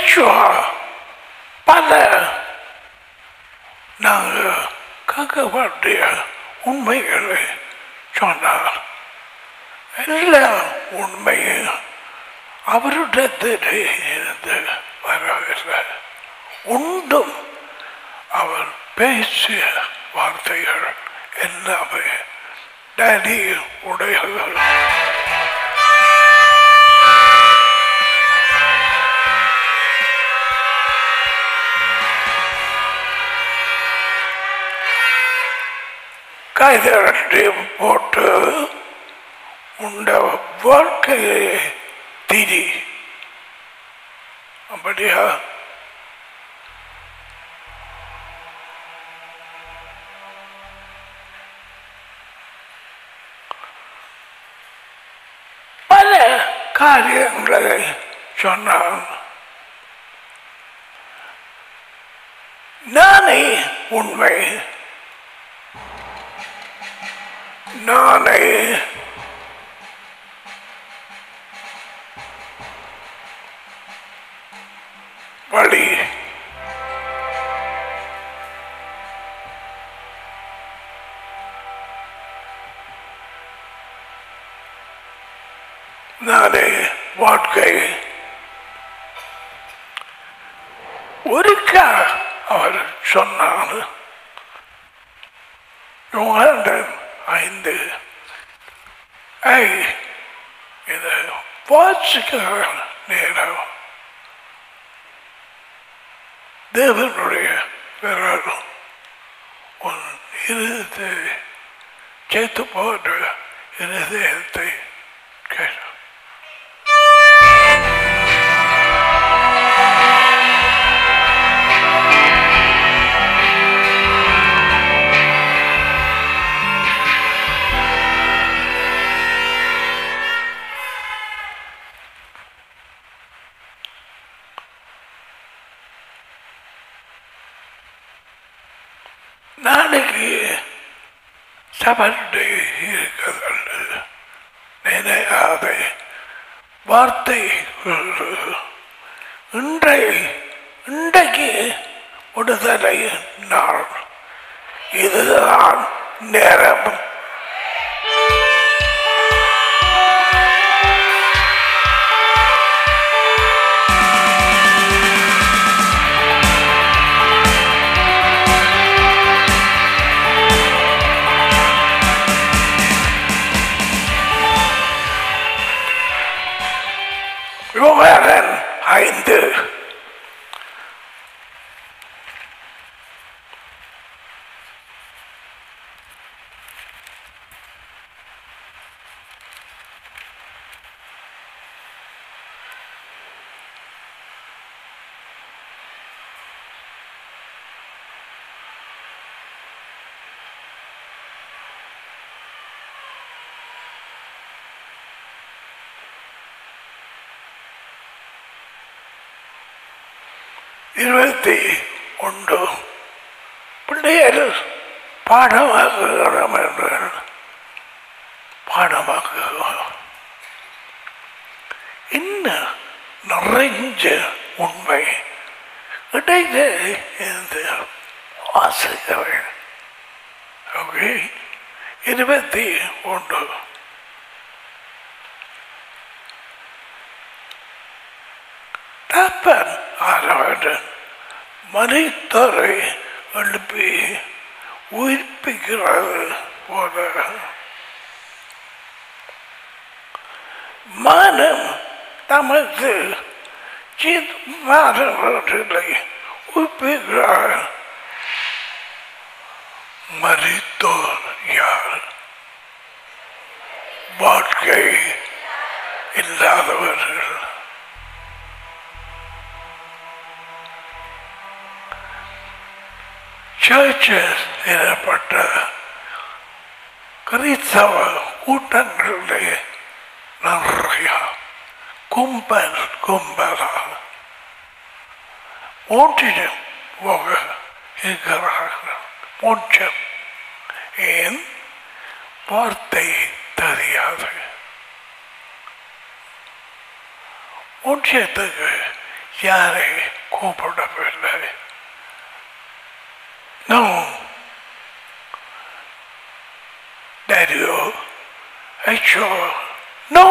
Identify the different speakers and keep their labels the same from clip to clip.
Speaker 1: யேசுவா பல நாங்கள் கேட்க வேண்டிய உண்மைகளை சொன்னார் எல்லா உண்மையும் அவரிடத்திலே இருந்து வரவில்லை உண்டும் அவர் பேசிய வார்த்தைகள் எல்லாமே டேடி உடையவர்கள் கைதரட்டி போட்டு உண்ட வாழ்க்கையை திரி அப்படியா பல காரியங்களை சொன்னான் நானே உண்மை நானே வழி நானே வாழ்க்கை ஒருக்கா அவர் சொன்னார் யோகாண்டன் ஐந்து ஐ இதை வாசிக்க நேரம் தேவனுடைய விரல் உன் இருதயத்தை சேர்த்து போன்ற இருதயத்தை கேட்டு நாளைக்கு சபர்டே இருக்கிறது நினையாத வார்த்தை இன்றை இன்றைக்கு விடுதலை நாள் இதுதான் நேரம் யோகாரன் ஐந்து இருபத்தி ஒன்று பிள்ளையர் பாடமாக்குகிறோம் என்று பாடமாக்குகிறோம் இன்னும் நிறைஞ்ச உண்மை இடையில இருந்து வாசிக்க வேண்டும் ஓகே இருபத்தி ஒன்று தப்பன் ஆரவன் மனிதரை எழுப்பி உயிர்ப்பிக்கிறது போல மனம் தமது மாணவர்களை உயிர்ப்பிக்கிறார் மறித்தோர் யார் வாழ்க்கை இல்லாதவர்கள் சர்ச்சஸ் எனப்பட்ட கிறிஸ்தவ கூட்டங்களிலே நிறைய கும்பல் கும்பலா மூன்றிலும் போக இருக்கிறார்கள் மூன்றம் ஏன் வார்த்தை தெரியாது மூன்றியத்துக்கு யாரை கூப்பிடவில்லை No. Dario, hecho, no.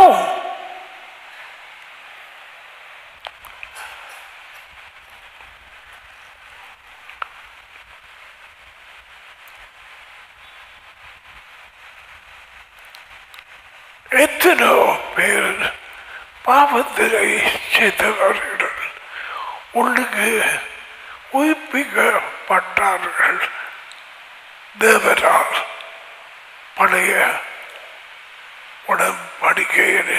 Speaker 1: எத்தனையோ பேர் பாவத்திலே செய்தவர்கள் உள்ளுக்கு உயிர்ப்பிக்கப்பட்டார்கள் தேவரால் பழைய உடன்படிக்கையிலே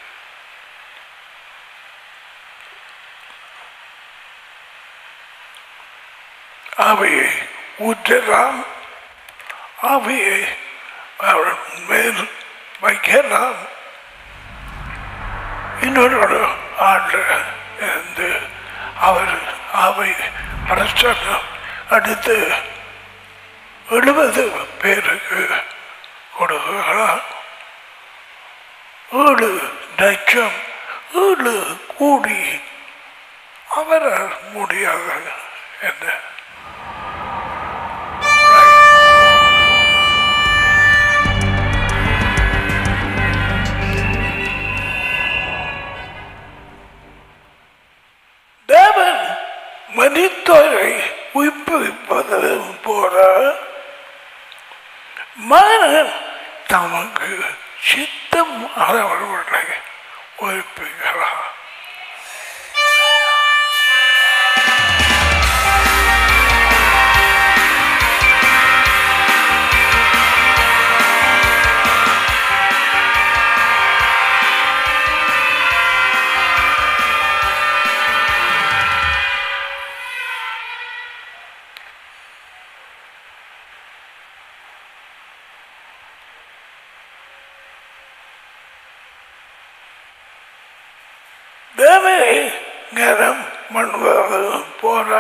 Speaker 1: அவையை ஊற்றலாம் அவையை அவள் மேல் வைக்கலாம் இன்னொரு ஆண்டு இருந்து அவர் அவை அரசாங்கம் அடுத்து எழுபது பேருக்கு கொடுக்கலாம் ஏழு லட்சம் ஏழு கோடி அவரால் முடியாது என்ன தேவன் மனிதரை உயிர்ப்பிப்பது போல மகன் தமக்கு சித்தம் ஆனவர்களை உயிர்ப்பிக்கிறார் தேவனை கனம் பண்ணுவது போல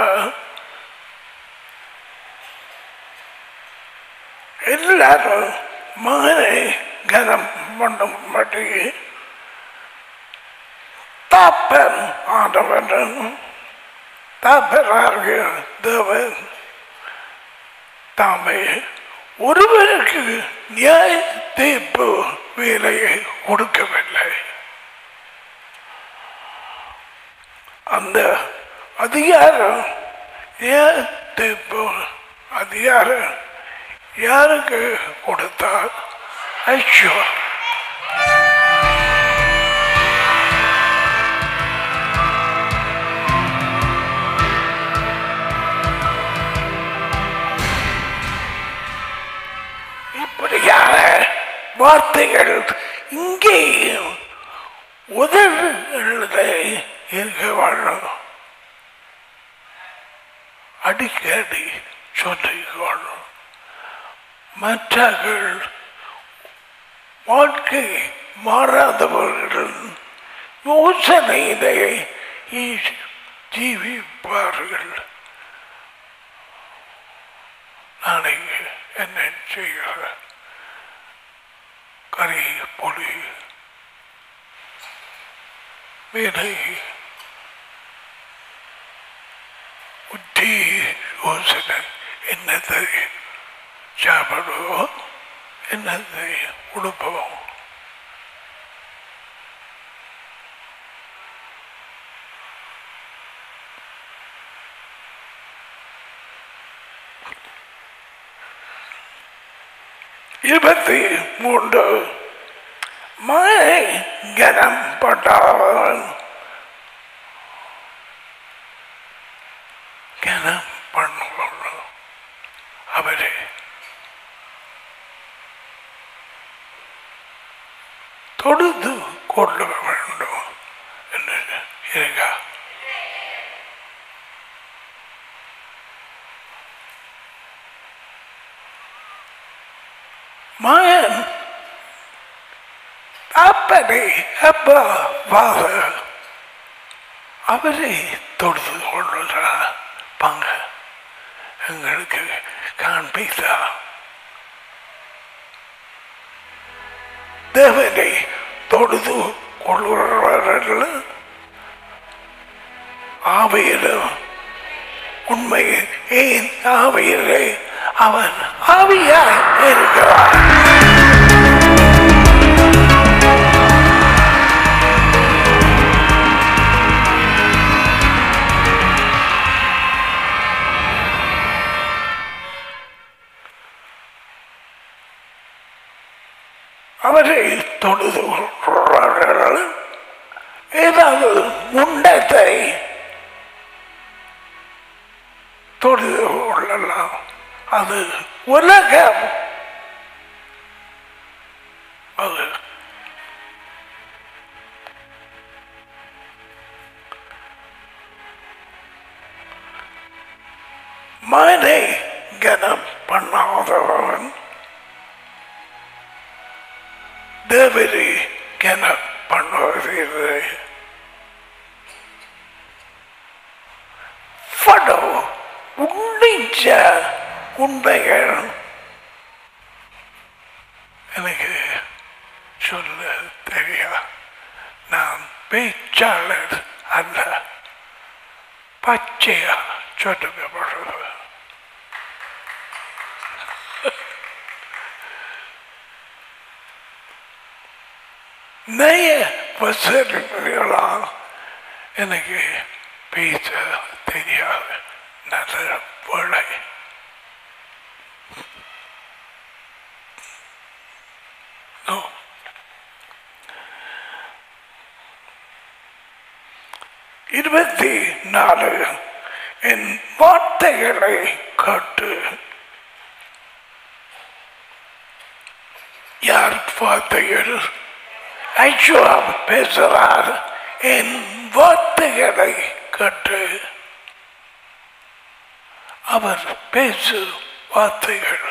Speaker 1: எல்லாரும் மகனை கனம் பண்ணும்படி தாப்பன் ஆனவன் தாப்பனாகிய தேவன் தாமே ஒருவருக்கு நியாய தீர்ப்பு வேலையை கொடுக்கவில்லை அந்த அதிகாரம் ஏன் தீர்ப்பு அதிகாரம் யாருக்கு கொடுத்தார் ஐயோ இப்படியான வார்த்தைகள் இங்கேயும் உதவிகளை இருக்க வேண்டும் அடிக்கடி சொல்லிக்கொள்ளும் மற்றவர்கள் வாழ்க்கை மாறாதவர்கள் யோசனையிலே ஜீவிப்பார்கள் நாளைக்கு என்ன செய்கிற கறி பொடி வேலை புத்தி யோசனை என்னத்தை சாப்பிடுவோம் என்னத்தை உடுப்போம் இருபத்தி மூன்று மழை கனம் பட்டாவன் கனம் பண்ணுவோம் அவரே தொழுது கொள்ள வேண்டும் என்று இருக்கா மகன் அப்பனை அப்பா ஃபாதர் அவரை தொழுது கொள்ளுறார் பாங்க எங்களுக்கு காண்பித்தா தேவனை தொழுது கொள்ளுறவர்கள் ஆவியிலும் உண்மை ஏன் ஆவியிலே அவன் ஆவியாய் இருக்கிறான் அவரை தொழுது கொள்கிறார்கள் ஏதாவது முண்டத்தை தொழுது கொள்ளலாம் அது உலகம் அது மனை கனம் பண்ணாதவன் தேவரி கனம் பண்ணுவதில்லை படோ உன்னிச்ச உண்மைகள் எனக்கு சொல்ல தெரியா நான் பேச்சாளர் அல்ல பச்சையா சொல்லப்படுறது நய வசதிகளால் எனக்கு பேச தெரியாது நல்ல வேலை No. இருபத்தி நாலு என் வார்த்தைகளை காட்டு யார் வார்த்தைகள் ஐஷுவா பேசுகிறார் என் வார்த்தைகளை கட்டு அவர் பேசு வார்த்தைகள்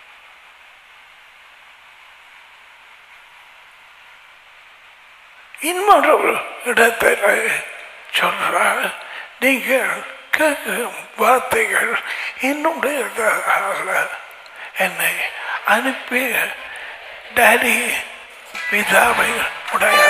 Speaker 1: இன்னொரு இடத்துல சொல்றார் நீங்கள் கேட்கும் வார்த்தைகள் என்னுடையதாக என்னை அனுப்பிய டாடி பிதாவை உடைய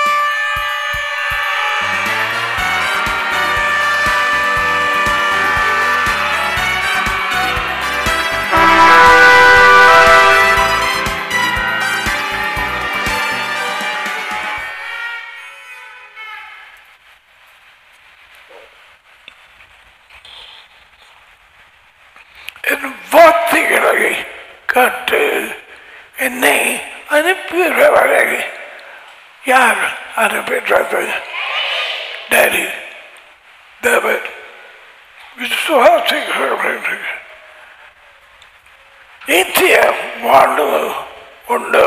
Speaker 1: என் வார்த்தைகளை கட்டு என்னை அனுப்பியவரை யார் அனுப்பிடுறது டேடி தேவன் விசுவாசிகள் நித்திய வாழ்வு உண்டு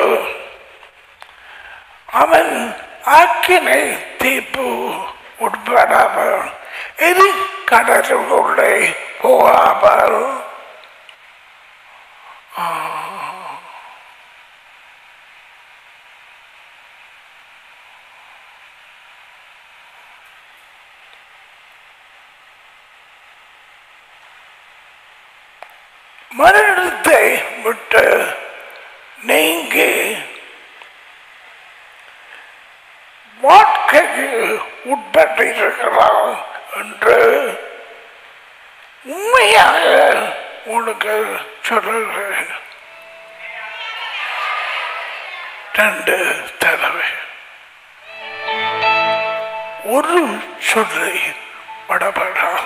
Speaker 1: அவன் ஆக்கினை தீர்ப்பு உட்படாமல் எரி கடலுக்குள்ளே போகாமல் மரணத்தை விட்டு நீங்கி வாழ்க்கைக்கு உட்பட்டிருக்கிறான் என்று உண்மையாக உனக்கு சொல்லுகிறேன் ரெண்டு தடவை ஒரு சொல்லை படப்படாது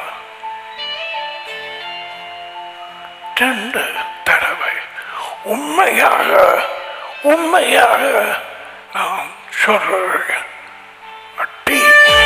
Speaker 1: ரெண்டு தடவை உண்மையாக உண்மையாக நான் சொல்றேன் அட்டி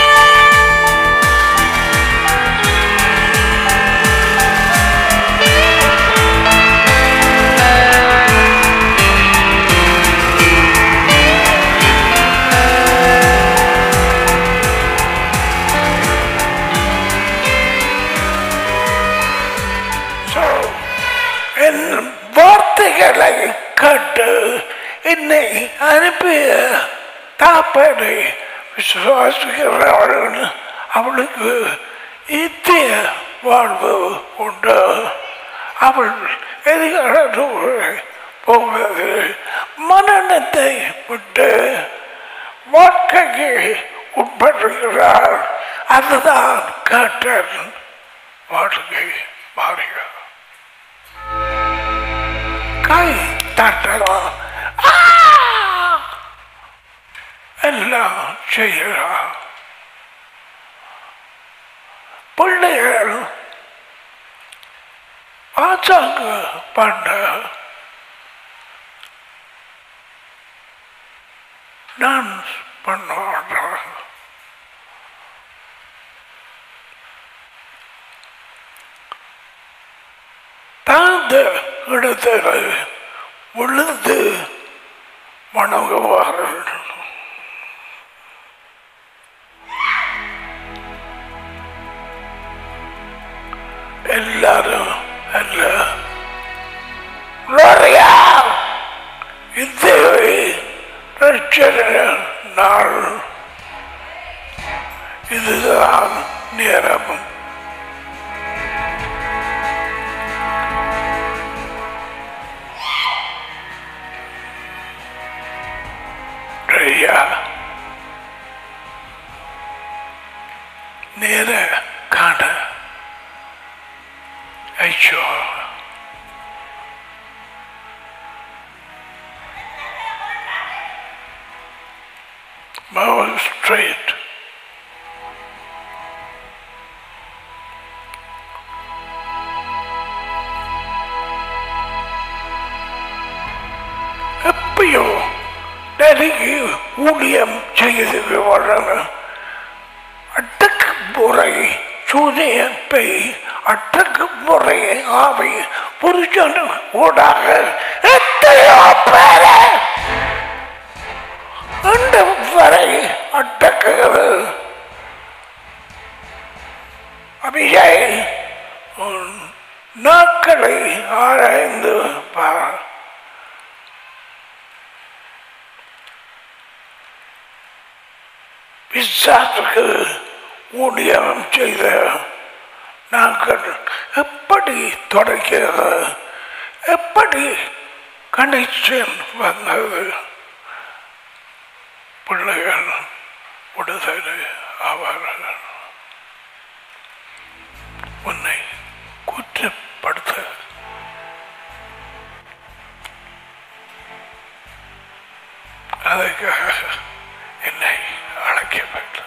Speaker 1: So, என் வார்த்தைகளை கேட்டு என்னை அனுப்பிய தாப்பனை விசுவாசிக்கிறவர்கள் அவளுக்கு நித்திய வாழ்வு உண்டு அவள் எதிர்காலத்தோடு போவது மரணத்தை விட்டு வாழ்க்கைக்கு உட்பட்டிருக்கிறார் அதுதான் கேட்டல் வாழ்க்கை மாறிய கை தட்டலாம் ஆ! எல்லாம் செய்யலாம் பிள்ளைகள் ஆச்சாங்க பண்ண டான்ஸ் பண்ணுவாங்க தாழ்ந்த இடத்தில் விழுந்து வணங்குவார்கள் எல்லாரும் அல்ல நிறையா இந்த ரட்சண நாள் இதுதான் நேரம் ஐயா நேர காண ஐயோ Mouth straight. எப்பயோ நெருங்கி ஊழியம் செய்து வர்றாங்க அட்டக்கு முறை சூரியப்பை அட்டக்கு முறை ஆவை புருஷன் ஊடாக எத்தனையோ பேரை அந்த வரை அட்டக்குகிறது அபிஷேக் உன் நாட்களை ஆராய்ந்து பார் பிசாசுக்கு ஊழியம் செய்த நாங்கள் எப்படி தொடங்கிறது எப்படி கனெக்ஷன் வந்தது பிள்ளைகள் விடுதலை ஆவார்கள் உன்னை குற்றப்படுத்த அதற்காக என்னை அழைக்கப்பட்டது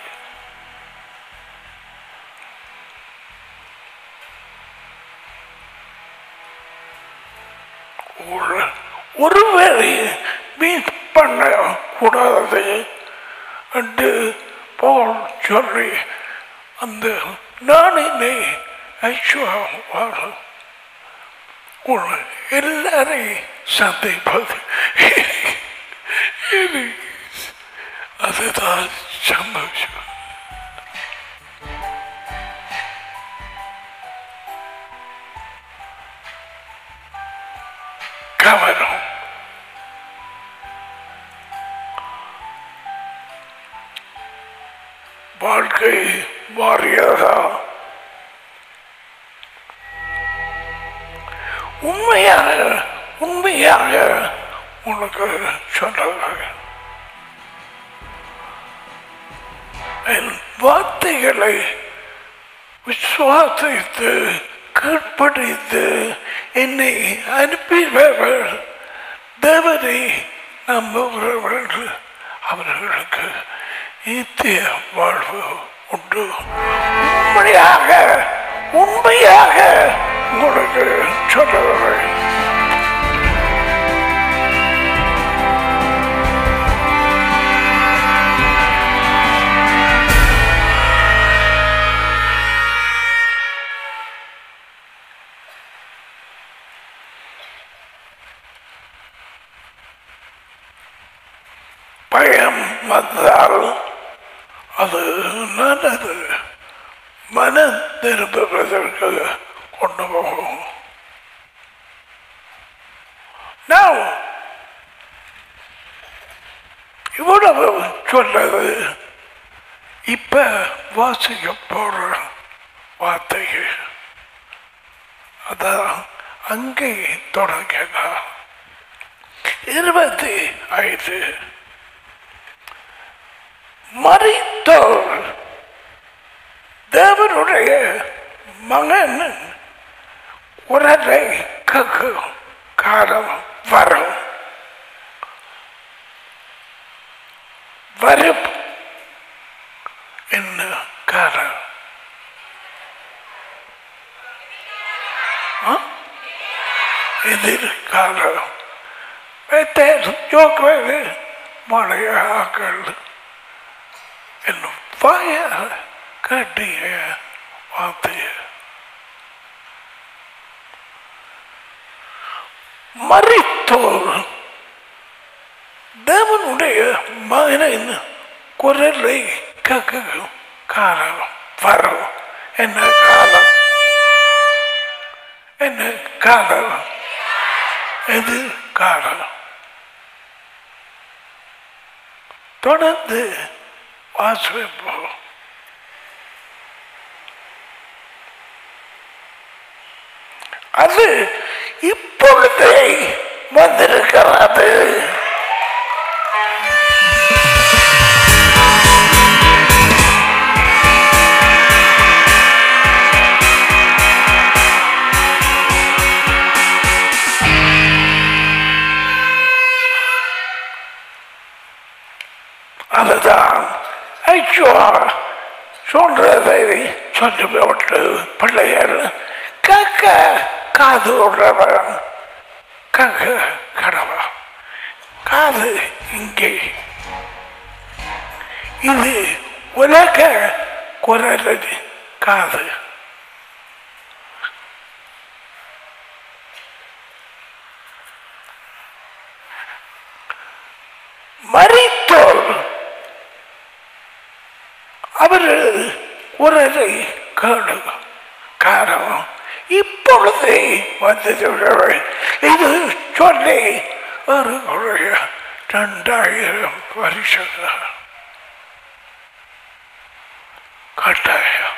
Speaker 1: ஒரு- ஒருவேளை மீட் பண்ண கூடாது என்று போல் சொல்லி அந்த நானினை ஐஸ்வர்வாக உன் எல்லாரையும் சந்திப்பது எனக்கு அதுதான் சந்தோஷம் கவனம் வாழ்க்கை மாறியதா உண்மையாக உண்மையாக உனக்கு சொல்லுகிறேன் என் வார்த்தைகளை விசுவாசித்து கற்பழித்து என்னை அனுப்பியவர்கள் தேவனை நம்புகிறவர்கள் அவர்களுக்கு நித்திய வாழ்வு உண்டு உண்மையாக உண்மையாக உங்களுக்கு சொல்லுகிறேன் பயம் வந்தால் அது நல்லது மனம் திரும்புவதற்கு கொண்டு போகும் Now, இவ்வளவு சொன்னது இப்ப வாசிக்க போற வார்த்தைகள் அதான் அங்கே தொடங்கலாம் இருபத்தி ஐந்து மறித்த மறித்தோர் தேவனுடைய மகன் உரலை கேட்கும் காலம் வரும் வரும் என்ன காலம் ஆ? எதிர்காலம் பேர் ஜோக்குவது மழையாக்கள் என்னும் வாய கட்டிய வார்த்தைய மறித்தோர் தேவனுடைய மகனின் குரலை கேட்கும் காலம் வரும் என்ன காலம் என்ன காலம் எது காலம் தொடர்ந்து வாசிப்போம் அது இப்பொழுதே வந்திருக்கிறது அதுதான் ஐயோ சொல்றதை சொல்லி விட்டு பிள்ளைகள் கேட்க காது விடுறவன் கேட்க கடவா காது இங்கே இது உலக குரல் காது மறித்தோர் அவர்கள் உரலை கேளு காரணம் இப்பொழுதே வந்துவிடவை இது சொல்லி ஒரு குறைய ரெண்டாயிரம் வருஷங்கள் கட்டாயம்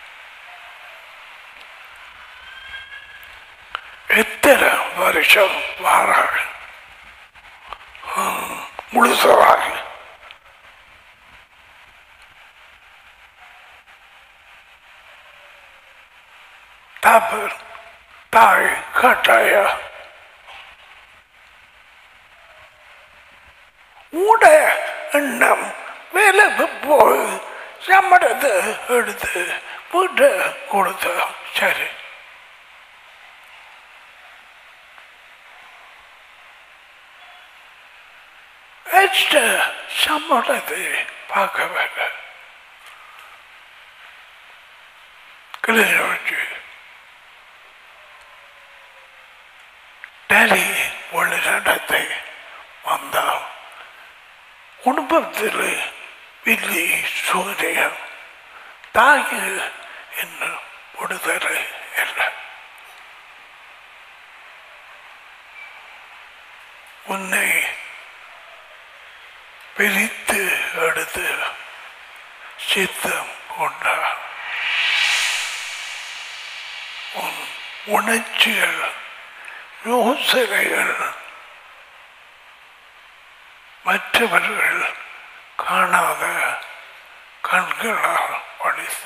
Speaker 1: எத்தனை வருஷம் வாராங்க முழுசவாக தபர் தாய் கட்டாய உட எண்ணம் வேலைக்கு போய் சம்பளத்தை எடுத்து வீட்டை கொடுத்த சரி எக்ஸ்ட்ரா சம்பளத்தை பார்க்க வேண்டாம் கல்யாணம் வச்சு டேலி உள்ள நடத்தை வந்தால் குடும்பத்தில் வில்லி சூரியன் தாய்க்கு என்ன விடுதலை இல்லை உன்னை பிரித்து எடுத்து சித்தம் கொண்டார் உன் உணர்ச்சிகள் யோசனைகள் மற்றவர்கள் காணாத கண்களால் படித்த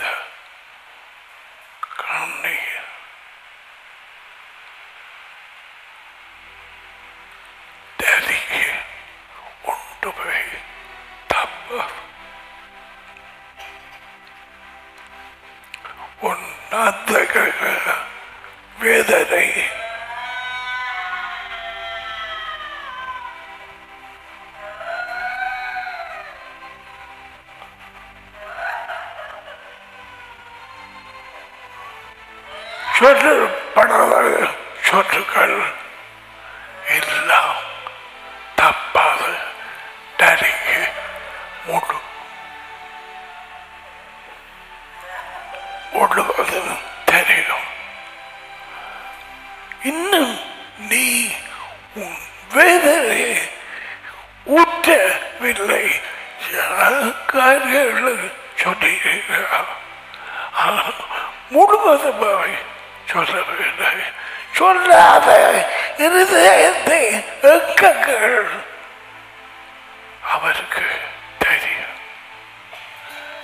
Speaker 1: கண்ணீர் டேடிக்கு உண்டு போய் தப்பு உன் அந்த வேதனை சொல்லப்படாத சொற்றுக்கள் எல்லாம் தப்பாது டேடிக்கு முழு முழுவது தெரியும் இன்னும் நீ உன் வேதனை ஊற்றவில்லை காரியங்கள் சொல்லுகிறார் முழுவதுமாய் சொல்லவில்லை சொல்லாத இருதயத்தை எக்கங்கள் அவருக்கு தெரியும்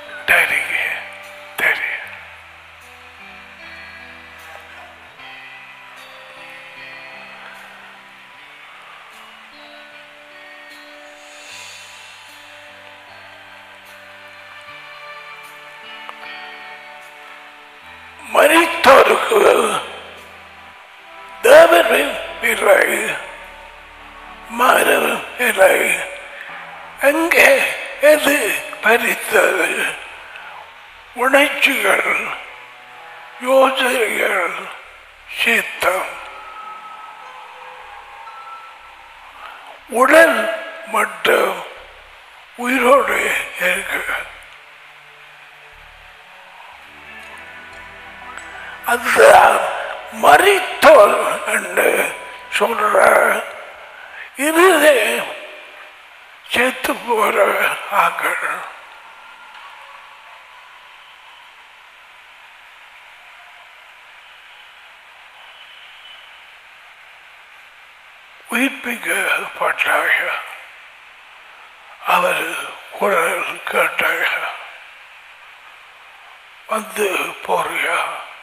Speaker 1: மரித்தோருக்கு தேவனும் இல்லை மாணவன் இல்லை அங்கே எது பறித்தது உணர்ச்சிகள் யோசனைகள் சித்தம் உடல் மட்டும் உயிரோடு இருக்கு அதுதான் மறித்தோல் என்று சொல்ற இருதே செத்து போற ஆக்கள் உயிர்ப்பிக்கப்பட்டாக அவர் குரல் கேட்டாக வந்து போறியா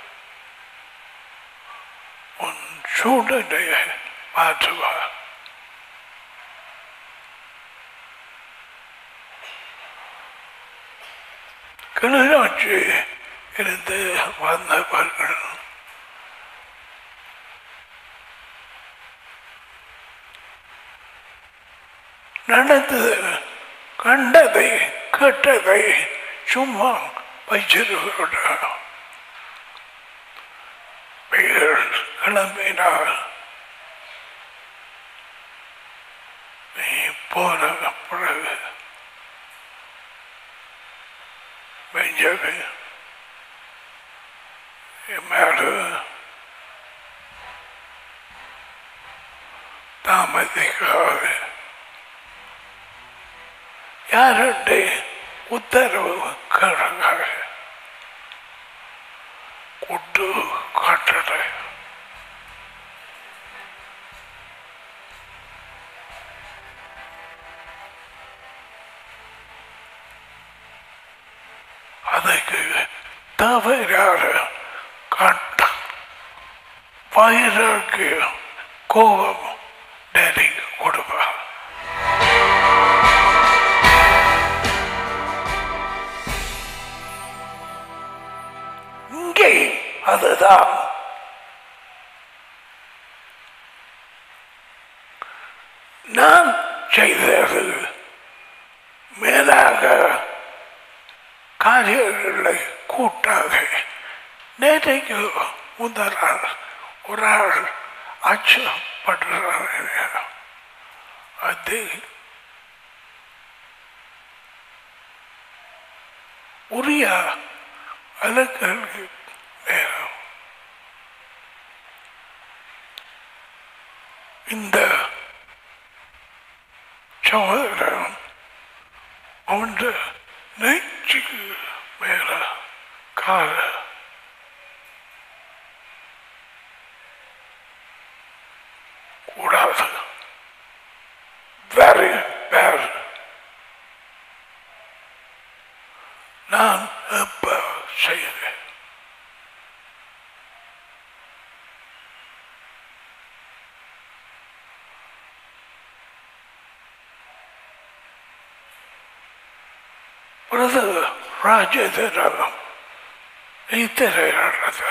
Speaker 1: உன் சூழ்நிலையை மாற்றுவா கிளிநொச்சி இருந்து வந்தவர்கள் நடந்தது கண்டதை கேட்டதை சும்மா வச்சிருக்க பெயர் கிளம்பினார் நீ போன பிறகு பெஞ்சமின் என் மேல தாமதிக்காது யாருடைய உத்தரவு கேளுங்க கொண்டு காட்டுறேன் அதுக்கு தவறாக காட்ட பயிருக்கு கோபம் டேடி கொடுப்பார் இங்கே அதுதான் நான் செய்தது மேலாக காரியங்களை கூட்டாக நேற்றைக்கு முதல் நாள் ஒரு ஆள் அச்சப்படுறாங்க அது உரிய அலங்களுக்கு நேரம் இந்த சகோதரன் அவன் நெஞ்சுக்கு மேல கால கூடாது வேறு வேறு நான் எப்ப செய்வேன் பிரதர் ராஜேந்திரன் இத்திரையாடுறது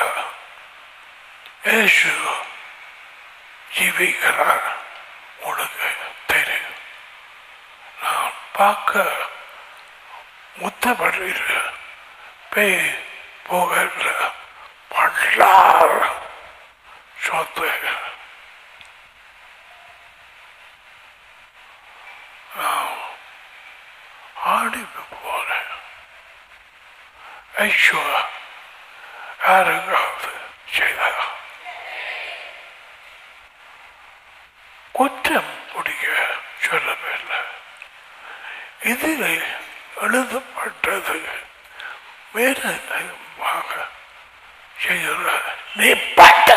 Speaker 1: ஏசு ஜீவிக்கிறார் உனக்கு தெரியும் நான் பார்க்க முத்தப்படுகிற பேய் போகிற பல்லார் சொத்து நான் ஆடி போறேன் ஐயோ யாருக்காவது செய்தா குற்றம் பிடிக்க சொல்லவில்லை இதில் எழுதப்பட்டது வேதமாக செய்கிற நீ பட்ட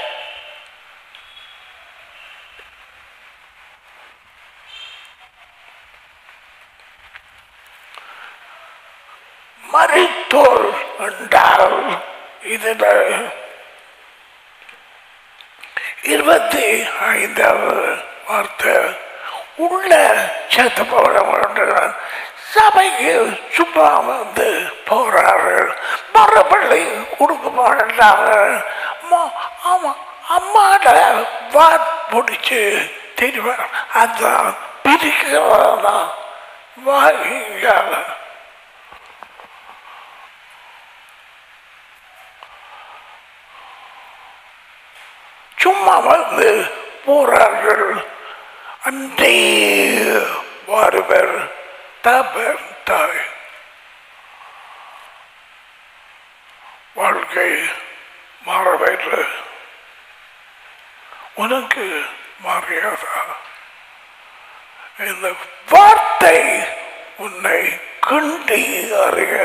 Speaker 1: மறைத்தோல் என்றால் இதில் இருபத்தி ஐந்தாவது வார்த்தை உள்ள சேர்த்து போட சபைக்கு சும்மா வந்து போறார்கள் மறுபடி கொடுக்க மாட்டார்கள் ஆமா அம்மாட வாட் பிடிச்சு தெரியும் அதான் பிரிக்கிறதா வாங்கிக்கால சும்மா வந்து போறார்கள் அன்றே வருவர் தபர் தாய் வாழ்க்கை மாறவில்லை உனக்கு மாறியாதா இந்த வார்த்தை உன்னை கண்டி அறிய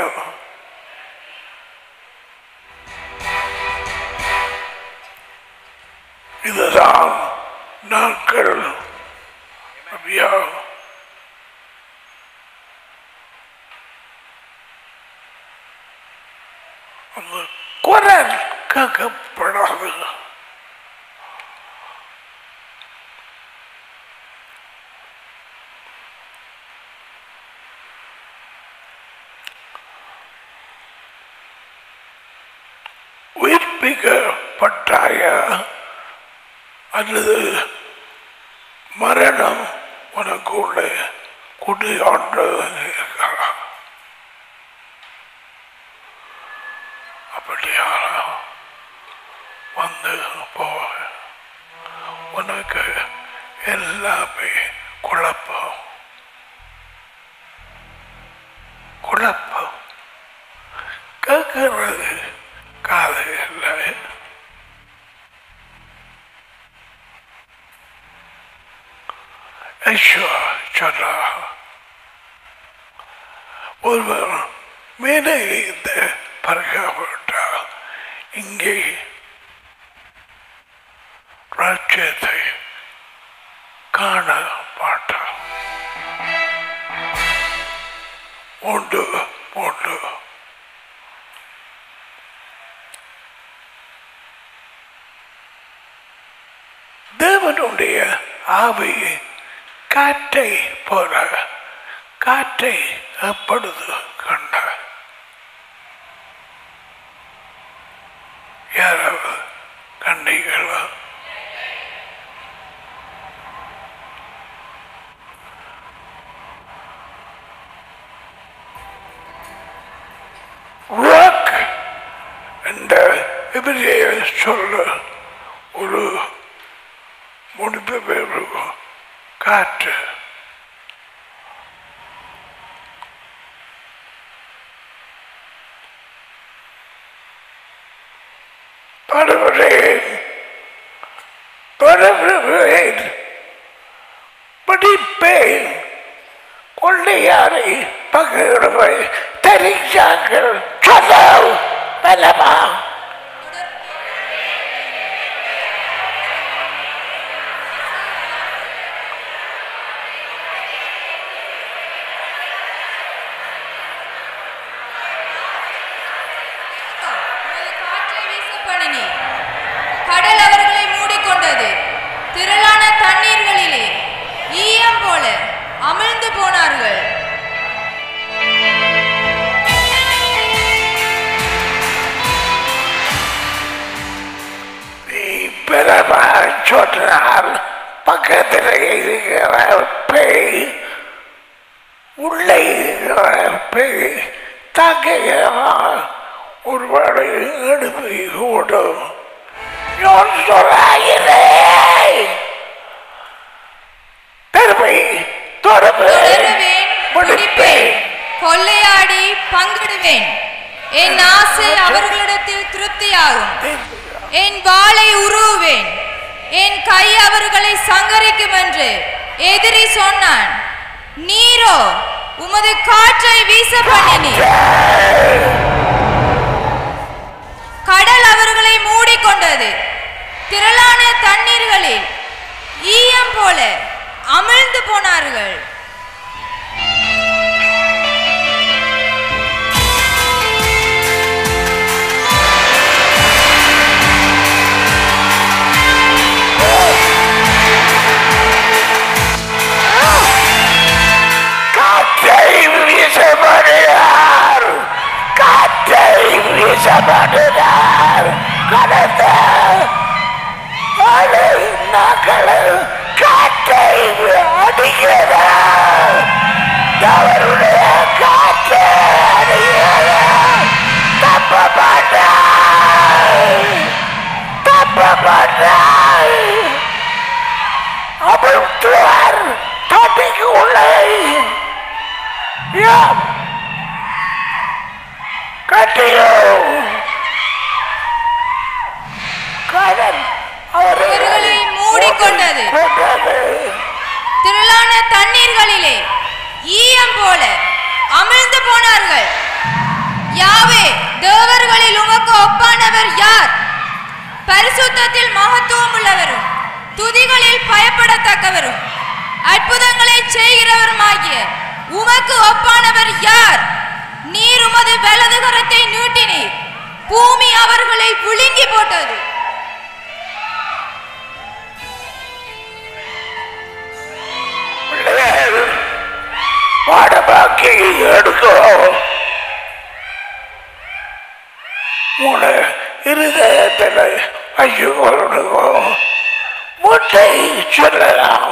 Speaker 1: இதுதான் நாட்கள் ஐயா அந்த குரல் கேட்கப்படாது உயிர்ப்பிக்கப்பட்டாய அல்லது மரணம் உனக்கு உள்ள குடியாண்டு இருக்கலாம் அப்படியான வந்து போ உனக்கு எல்லாமே குழப்பம் குழப்பம் கேட்கறது காது இல்லை ஐயோ சொன்னா ஒருவர் மேலே இந்த பறக்காவிட்டால் இங்கே ராஜ்யத்தை காண மாட்டார் உண்டு உண்டு தேவனுடைய ஆவி காற்றை போல காற்றை எப்பொழுது கண்ட யாராவது கண்டீங்களா rock என்ற எபிரேய சொல்ல ஒரு முடிப்பு பேர் காற்று தொடர்கிறேன் தொடர்கிறேன் படிப்பேன் கொள்ளையாரை பகிர்வை தெரிஞ்சாங்கள் சொல்ல பலமா
Speaker 2: உமது காற்றை வீச பண்ணினீர். கடல் அவர்களை மூடிக்கொண்டது திரளான தண்ணீர்களிலே ஈயம் போல அமிழ்ந்து போனார்கள்
Speaker 1: நீ பெறமா சொன்னால் பக்கத்தில் இருக்கிற பேய் உள்ளே இருக்கிற பேய் தாக்குகிறான் ஒருவேளை எழுப்பி கூடும் நான் சொல்கிறேன் பெருமை தொடர்பேன்
Speaker 2: தொடருவேன் முடிப்பேன் கொள்ளையாடி பங்கிடுவேன் என் ஆசை அவர்களிடத்தில் திருப்தியாகும் என் வாளை உருவுவேன் என் கை அவர்களை சங்கரிக்கும் என்று எதிரி சொன்னான் நீரோ உமது காற்றை வீச பண்ணினீர் கடல் அவர்களை மூடிக்கொண்டது திரளான தண்ணீர்களில் ஈயம் போல அமிழ்ந்து போனார்கள்
Speaker 1: காற்றை வீச கஷ்டப்பட்டுனார் கடந்த ஆளு நாக்கள் காற்றை அடிக்கிறார் அவருடைய காற்றை அடிக்கிறார் தப்ப மாட்டார் தப்ப மாட்டார் அமிழ்த்துவார் தொட்டிக்கு உள்ளே யாம் கட்டியோ கடல் அவரை
Speaker 2: அவர்களை மூடிக்கொண்டது.
Speaker 1: கொண்டது
Speaker 2: திரளான தண்ணீர்களிலே ஈயம் போல அமிழ்ந்து போனார்கள் யாவே தேவர்களில் உமக்கு ஒப்பானவர் யார் பரிசுத்தத்தில் மகத்துவம் உள்ளவரும் துதிகளில் பயப்படத்தக்கவரும் அற்புதங்களை செய்கிறவருமாகிய உமக்கு ஒப்பானவர் யார் நீர் உமது வலது கரத்தை நீட்டினீர் பூமி அவர்களை விழுங்கி போட்டது
Speaker 1: பிள்ளைகள் பாடமாக்கி எடுக்கோ உன இருதயத்தில் ஐயோ முட்டை சொல்லலாம்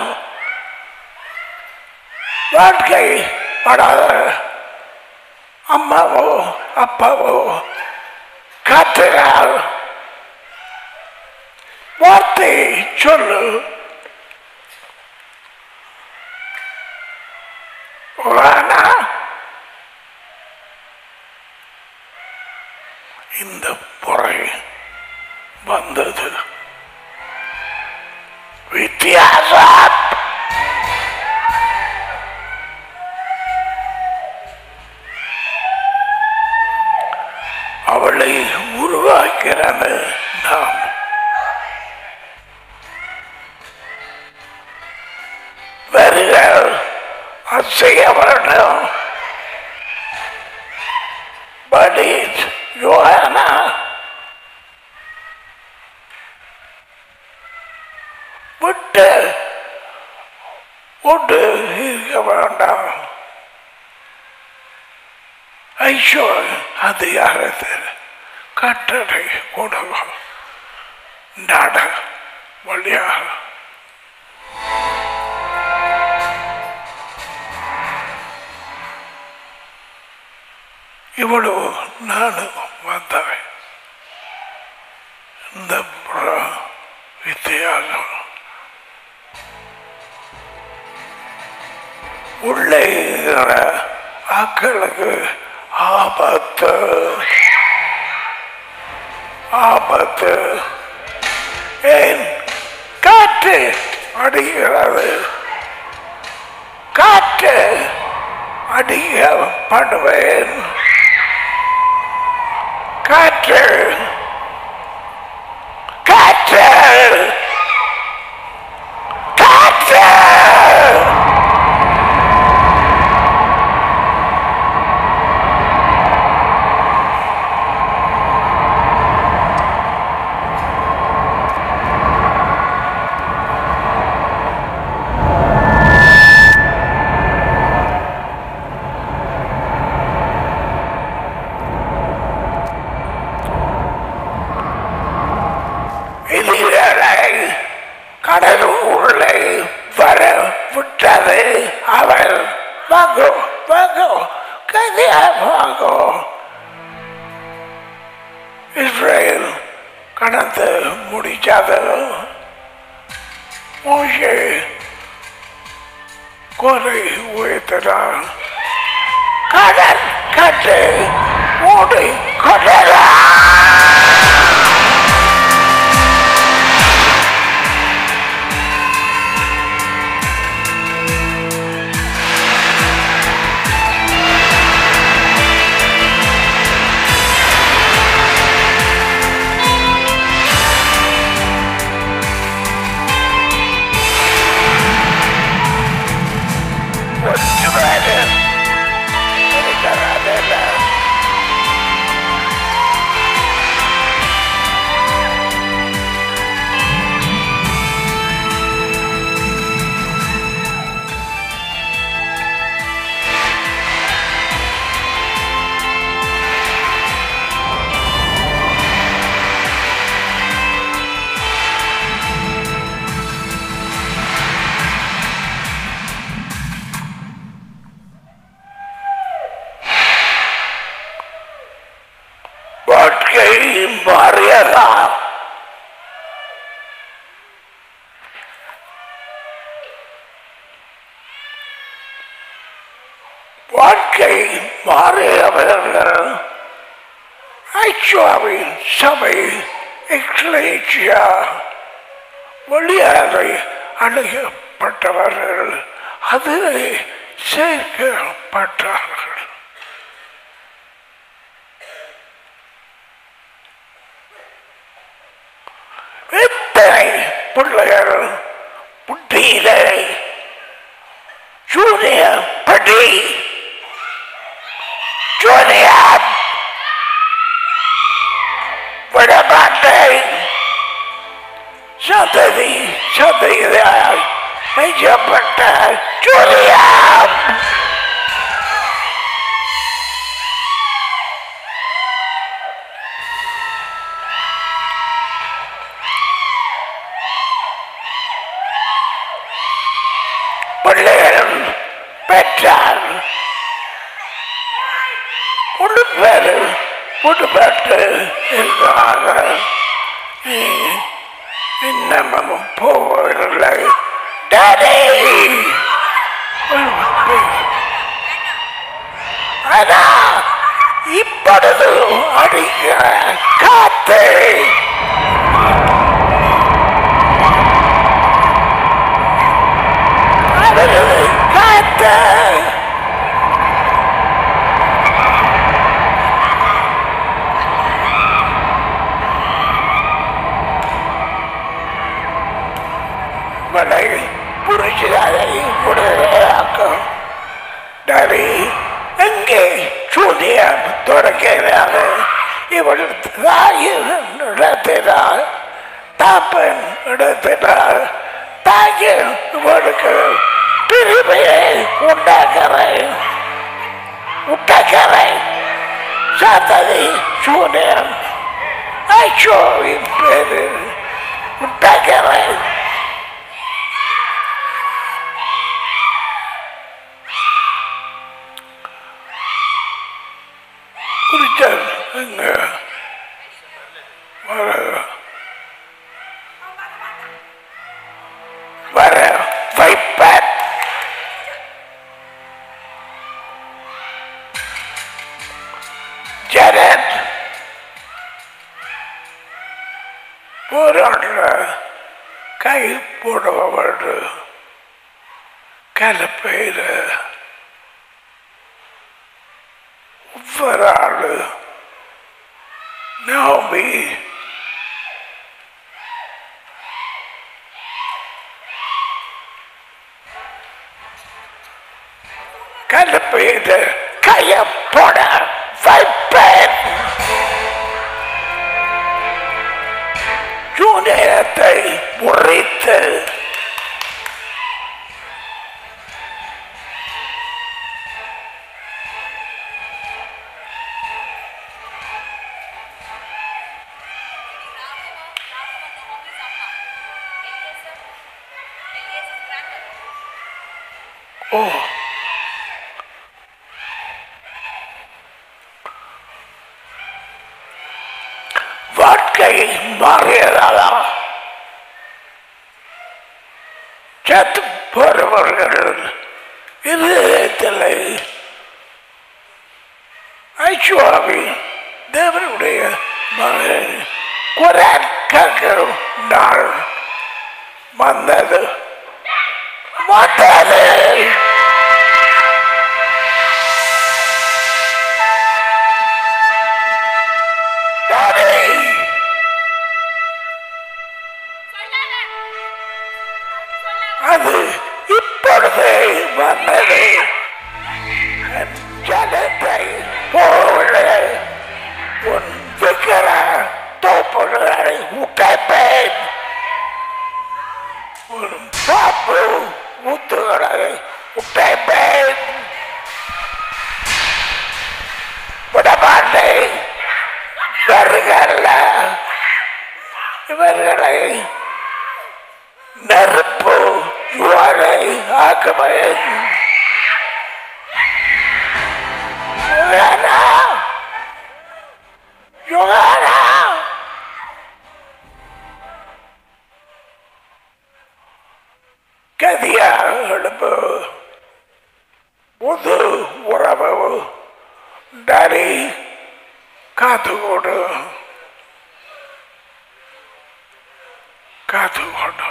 Speaker 1: வாழ்க்கை படாத அம்மாவோ அப்பாவோ காட்டுகிறார் வார்த்தை சொல்லு வேணா இந்த முறை வந்தது வித்தியாசம் அவளை உருவாக்கிறது நாம் வருக அசைய வேண்டும் பலீத் யோகானா விட்டு விட்டு இருக்க வேண்டாம் ஐயோ அதிகாரத்தில் கட்டளை கொடுக்கும் நட வழியாக இவ்வளவு நானும் வந்தவன் இந்த புற- வித்தியாசம் உள்ளே இருக்கிற மக்களுக்கு ஆபத்து ஆபத்து ஏன் காற்று அடிக்கிறது காற்று அடிக்க பண்ணுவேன் காற்று காற்று காற்று இதுகளை கடலுள்ளே வர விட்டது அவர் வாங்கோ வாங்கோ கதையா வாங்கோ இஸ்ரேல் கடந்து முடிச்சது மோசே கொலை உயர்த்தினார் கடல் கட்டு மூடி கொண்டதா ஒற்றுமையாக இருக்கிறதெல்லாம் வாழ்க்கை மாறியதா வாழ்க்கை மாறியவர்கள் ஐச்சுவாவின் சபை எக்ஸ்லேச்சியா வெளியாரை அணுகப்பட்டவர்கள் அதிலே சேர்க்கப்பட்டார்கள் எத்தனை பிள்ளைகள் புத்தியிலே ஜூனியர் படி ஜூனியர் விடமாட்டேன் சந்ததி சந்ததியால் மெய்யப்பட்ட ஜூனியர் பிள்ளைகள் பெற்றார் முழு பேரு புதுப்பட்டு இருக்கிறார்கள் இன்னமும் போவதில்லை டாடி ஆனா இப்பொழுது அடிக்கிற காத்து அவரது காத்து மலை புரிச்சிடாதை உடலாக்கும் டாடி எங்கே சூரியன் தொடக்கிறார் இவள் தாயின் இடத்தினார் தாப்பன் இடத்தினார் தாயின் இவளுக்கு பிரிமையை உண்டாக்குறேன் உண்டாக்குறேன் சாத்ததி சூரியன் ஐஷோவின் பேரு உண்டாக்குறேன் குறிச்சல் எங்க வர வர வைப்பேன் ஜனன் போராடுற கை போடுபவள் கலப்பையில் ஒவ்வொரு ஆளு நோம்பி கலப்பையில் கைய போட வைப்பேன் ஜூனியத்தை முறித்து ஓ வாழ்க்கை மாறியதாலா செத்து போறவர்கள் இதயத்தில் ஐஸ்வாமி தேவனுடைய மகன் குரான் கேட்கும் நாள் வந்தது வந்தது டாடி அது இப்பொழுது வந்தது என் ஜனத்தை போல உன் விக்கிர தோப்புகளை உடைப்பேன் உன் பாப்பு முத்துகளை உடைப்பேன் விடமாட்டேன் வருகல்ல இவர்களை நெருப்பு ஜுவாலை ஆக்குவேன் யோகானா யோகானா காத்துக்கொண்டு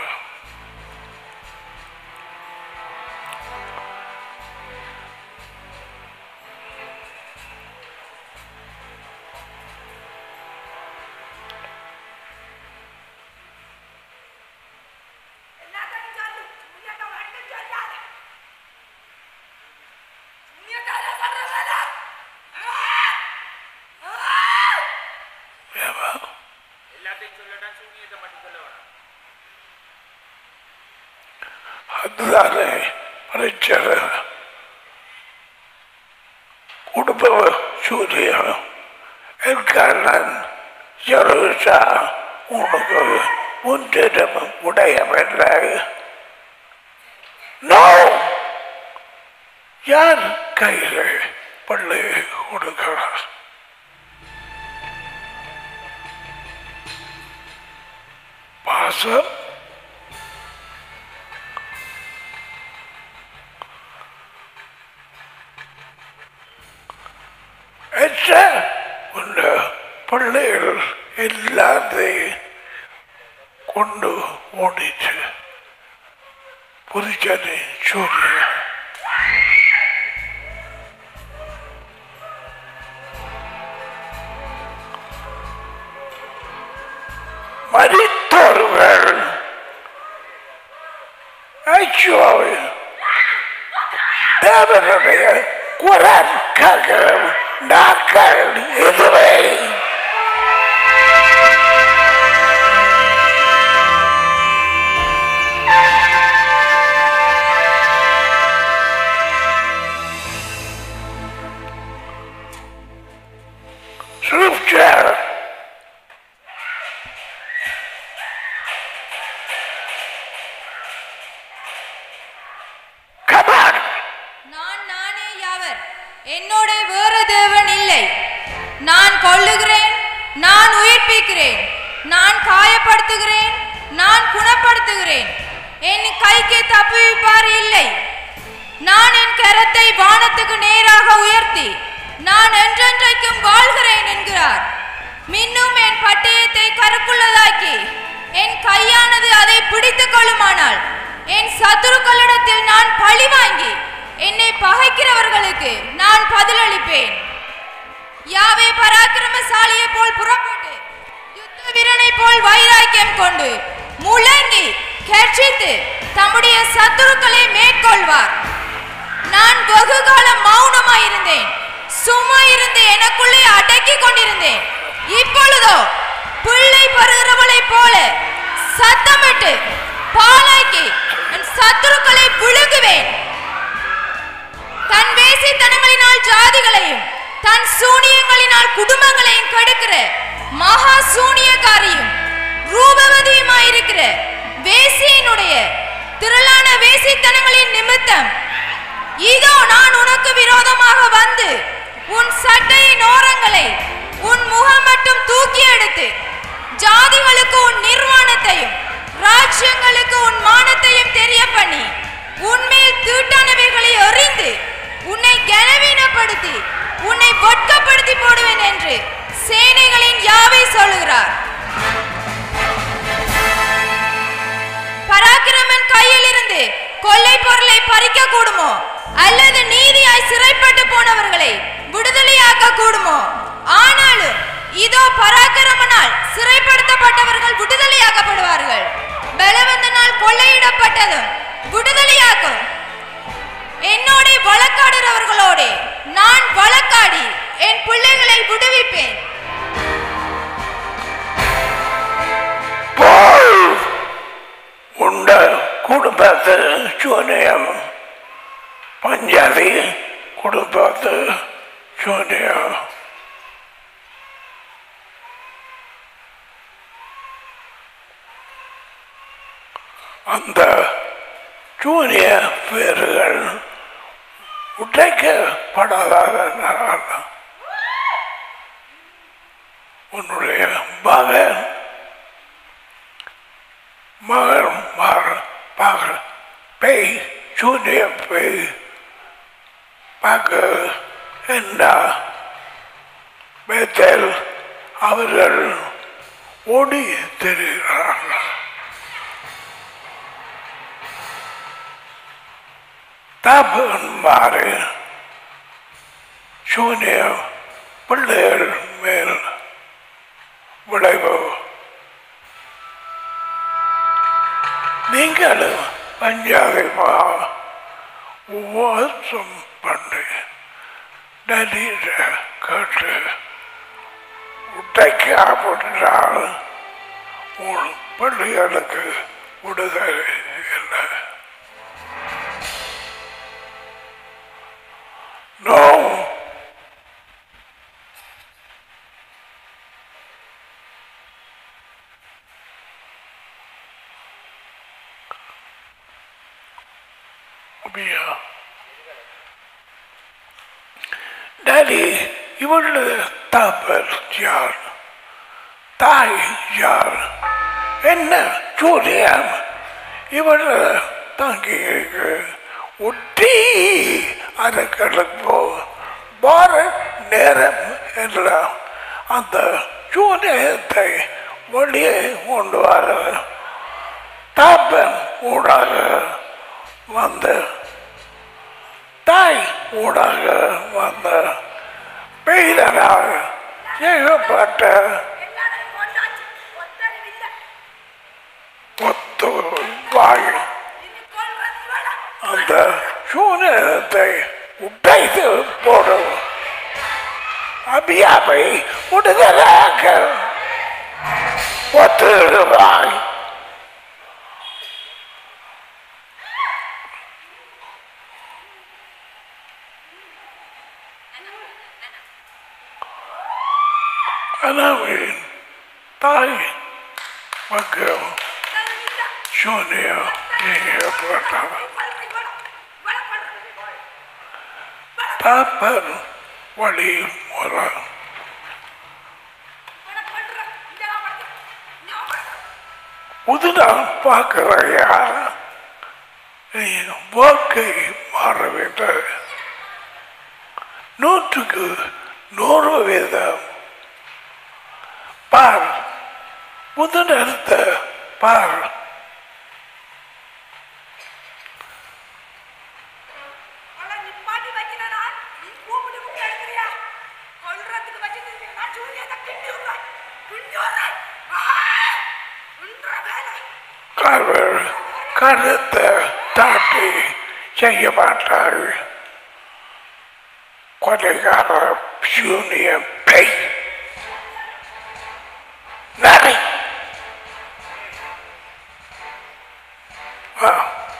Speaker 1: ஏவா
Speaker 3: எல்லாத்தையும் சொல்லட்டான் சூனியத்தை மட்டும் சொல்ல வேணாம்
Speaker 1: அதுதானே பிரச்சனை குடும்ப சூரியன் என் ஜெருசா உனக்கு முன்னிடம் உடையவில்லை நோ யார் கையில் பள்ளி கொடுக்கிறார் பாசம் எச்ச உள்ள பிள்ளைகள் எல்லாத்தையும் கொண்டு ஓடிச்சு புரிச்சனை சூரிய மறித்தோர்கள் ஐயோவை தேவனுடைய குரல் கேட்கிறோம் நாங்கள் இதுவே Scripture. Come on.
Speaker 2: நான் நானே யாவர் என்னோட வேறு தேவன் இல்லை நான் கொல்லுகிறேன் நான் உயிர்ப்பிக்கிறேன் நான் காயப்படுத்துகிறேன் நான் குணப்படுத்துகிறேன் என் கைக்கு தப்புவிப்பார் இல்லை நான் என் கரத்தை வானத்துக்கு நேராக உயர்த்தி நான் என்றென்றைக்கும் வாழ்கிறேன் என்கிறார் மின்னும் என் பட்டயத்தை கருக்குள்ளதாக்கி என் கையானது அதை பிடித்துக் கொள்ளுமானால் என் சத்துருக்களிடத்தில் நான் பழி வாங்கி என்னை பகைக்கிறவர்களுக்கு நான் பதிலளிப்பேன் யாவே பராக்கிரமசாலியை போல் புறப்பட்டு யுத்த வீரனை போல் வைராக்கியம் கொண்டு முழங்கி கர்ச்சித்து தம்முடைய சத்துருக்களை மேற்கொள்வார் நான் வெகு காலம் மௌனமாயிருந்தேன் சும்மா இருந்து எனக்குள்ளே அடக்கி கொண்டிருந்தேன் இப்பொழுதோ பிள்ளை பருகிறவளைப் போல சத்தமிட்டு பாலாக்கி என் சத்துருக்களை விழுங்குவேன் தன் வேசித்தனங்களினால் ஜாதிகளையும் தன் சூனியங்களினால் குடும்பங்களையும் கெடுக்கிற மகா சூனியக்காரியும் ரூபவதியுமாயிருக்கிற வேசியினுடைய திரளான வேசித்தனங்களின் நிமித்தம் இதோ நான் உனக்கு விரோதமாக வந்து உன் சட்டையின் ஓரங்களை உன் முகம் மட்டும் தூக்கி எடுத்து ஜாதிகளுக்கு உன் நிர்வாணத்தையும் ராஜ்யங்களுக்கு உன் மானத்தையும் தெரிய பண்ணி உன்மேல் தீட்டானவைகளை எறிந்து உன்னை கனவீனப்படுத்தி உன்னை வெட்கப்படுத்தி போடுவேன் என்று சேனைகளின் யாவை சொல்லுகிறார் பராக்கிரமன் கையில் இருந்து கொள்ளை பொருளை பறிக்க கூடுமோ அல்லது நீதியாய் சிறைப்பட்டு போனவர்களை விடுதலையாக்க கூடுமோ ஆனாலும் இதோ பராக்கிரமனால் சிறைப்படுத்தப்பட்டவர்கள் விடுதலையாக்கப்படுவார்கள் பலவந்தனால் கொள்ளையிடப்பட்டதும் விடுதலையாக்கும் என்னோட வழக்காடுறவர்களோட நான் வழக்காடி என் பிள்ளைகளை விடுவிப்பேன்
Speaker 1: போய் உண்ட குடும்பத்து சூனியம் பஞ்சாபி குடும்பத்து சூனியம் அந்த சூனிய பேர்கள் உடைக்கப்படாததனால் உன்னுடைய மகன் மகன் மகன் மகன் பேய் சூனிய பேய் பார்க்க என்ன பேத்தல் அவர்கள் ஓடி தெரிகிறார்கள் தாப்பன்மாறு சூனிய பிள்ளைகள் மேல் விளைவு நீங்களும் பஞ்சாயமா உபவாசம் பண்ணி நதியில கேட்டு உடைக்காமட்டால் உன் பிள்ளைகளுக்கு விடுதலை இல்லை No. அப்படியா டாடி இவளு தாப்பர் யார் தாய் யார் என்ன சூரியம் இவள் தங்கி ஒட்டி அதற்கோ வார நேரம் எல்லாம் அந்த சூரியத்தை வெளியே கொண்டு வர தாப்பன் ஊடாக வந்து தாய் ஊடாக வந்த பெய்தனாக செய்யப்பட்ட ஒத்து வாய் அந்த சூரியத்தை உடைத்து போடும் அபியாவை விடுதலாக ஒத்துவாய் அனாவின் தாய் மக்கள் சூனியா செய்யப்பட்டார் தாப்பர் வழி முறை புதுதான் பார்க்கிறையா நீ வாழ்க்கை மாற வேண்டும் நூற்றுக்கு நூறு வீதம் பார் புது நேரத்தை பார் அவர் கருத்தை தாட்டி செய்ய மாட்டாள் கொலைகார யூனியன் பெய் நரி ஆ.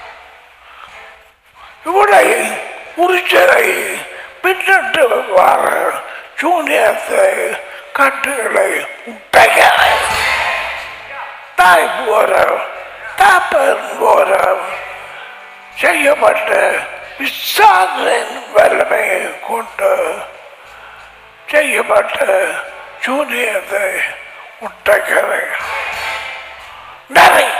Speaker 1: இவளை உரிச்சலை பின்னிட்டு வர சூனியத்தை கட்டுகளை உட்டைகளை தாய் போற தாப்பன் போற செய்யப்பட்ட விசாரின் வல்லமையை கொண்டு செய்யப்பட்ட சூனியத்தை உட்டைகளை நரை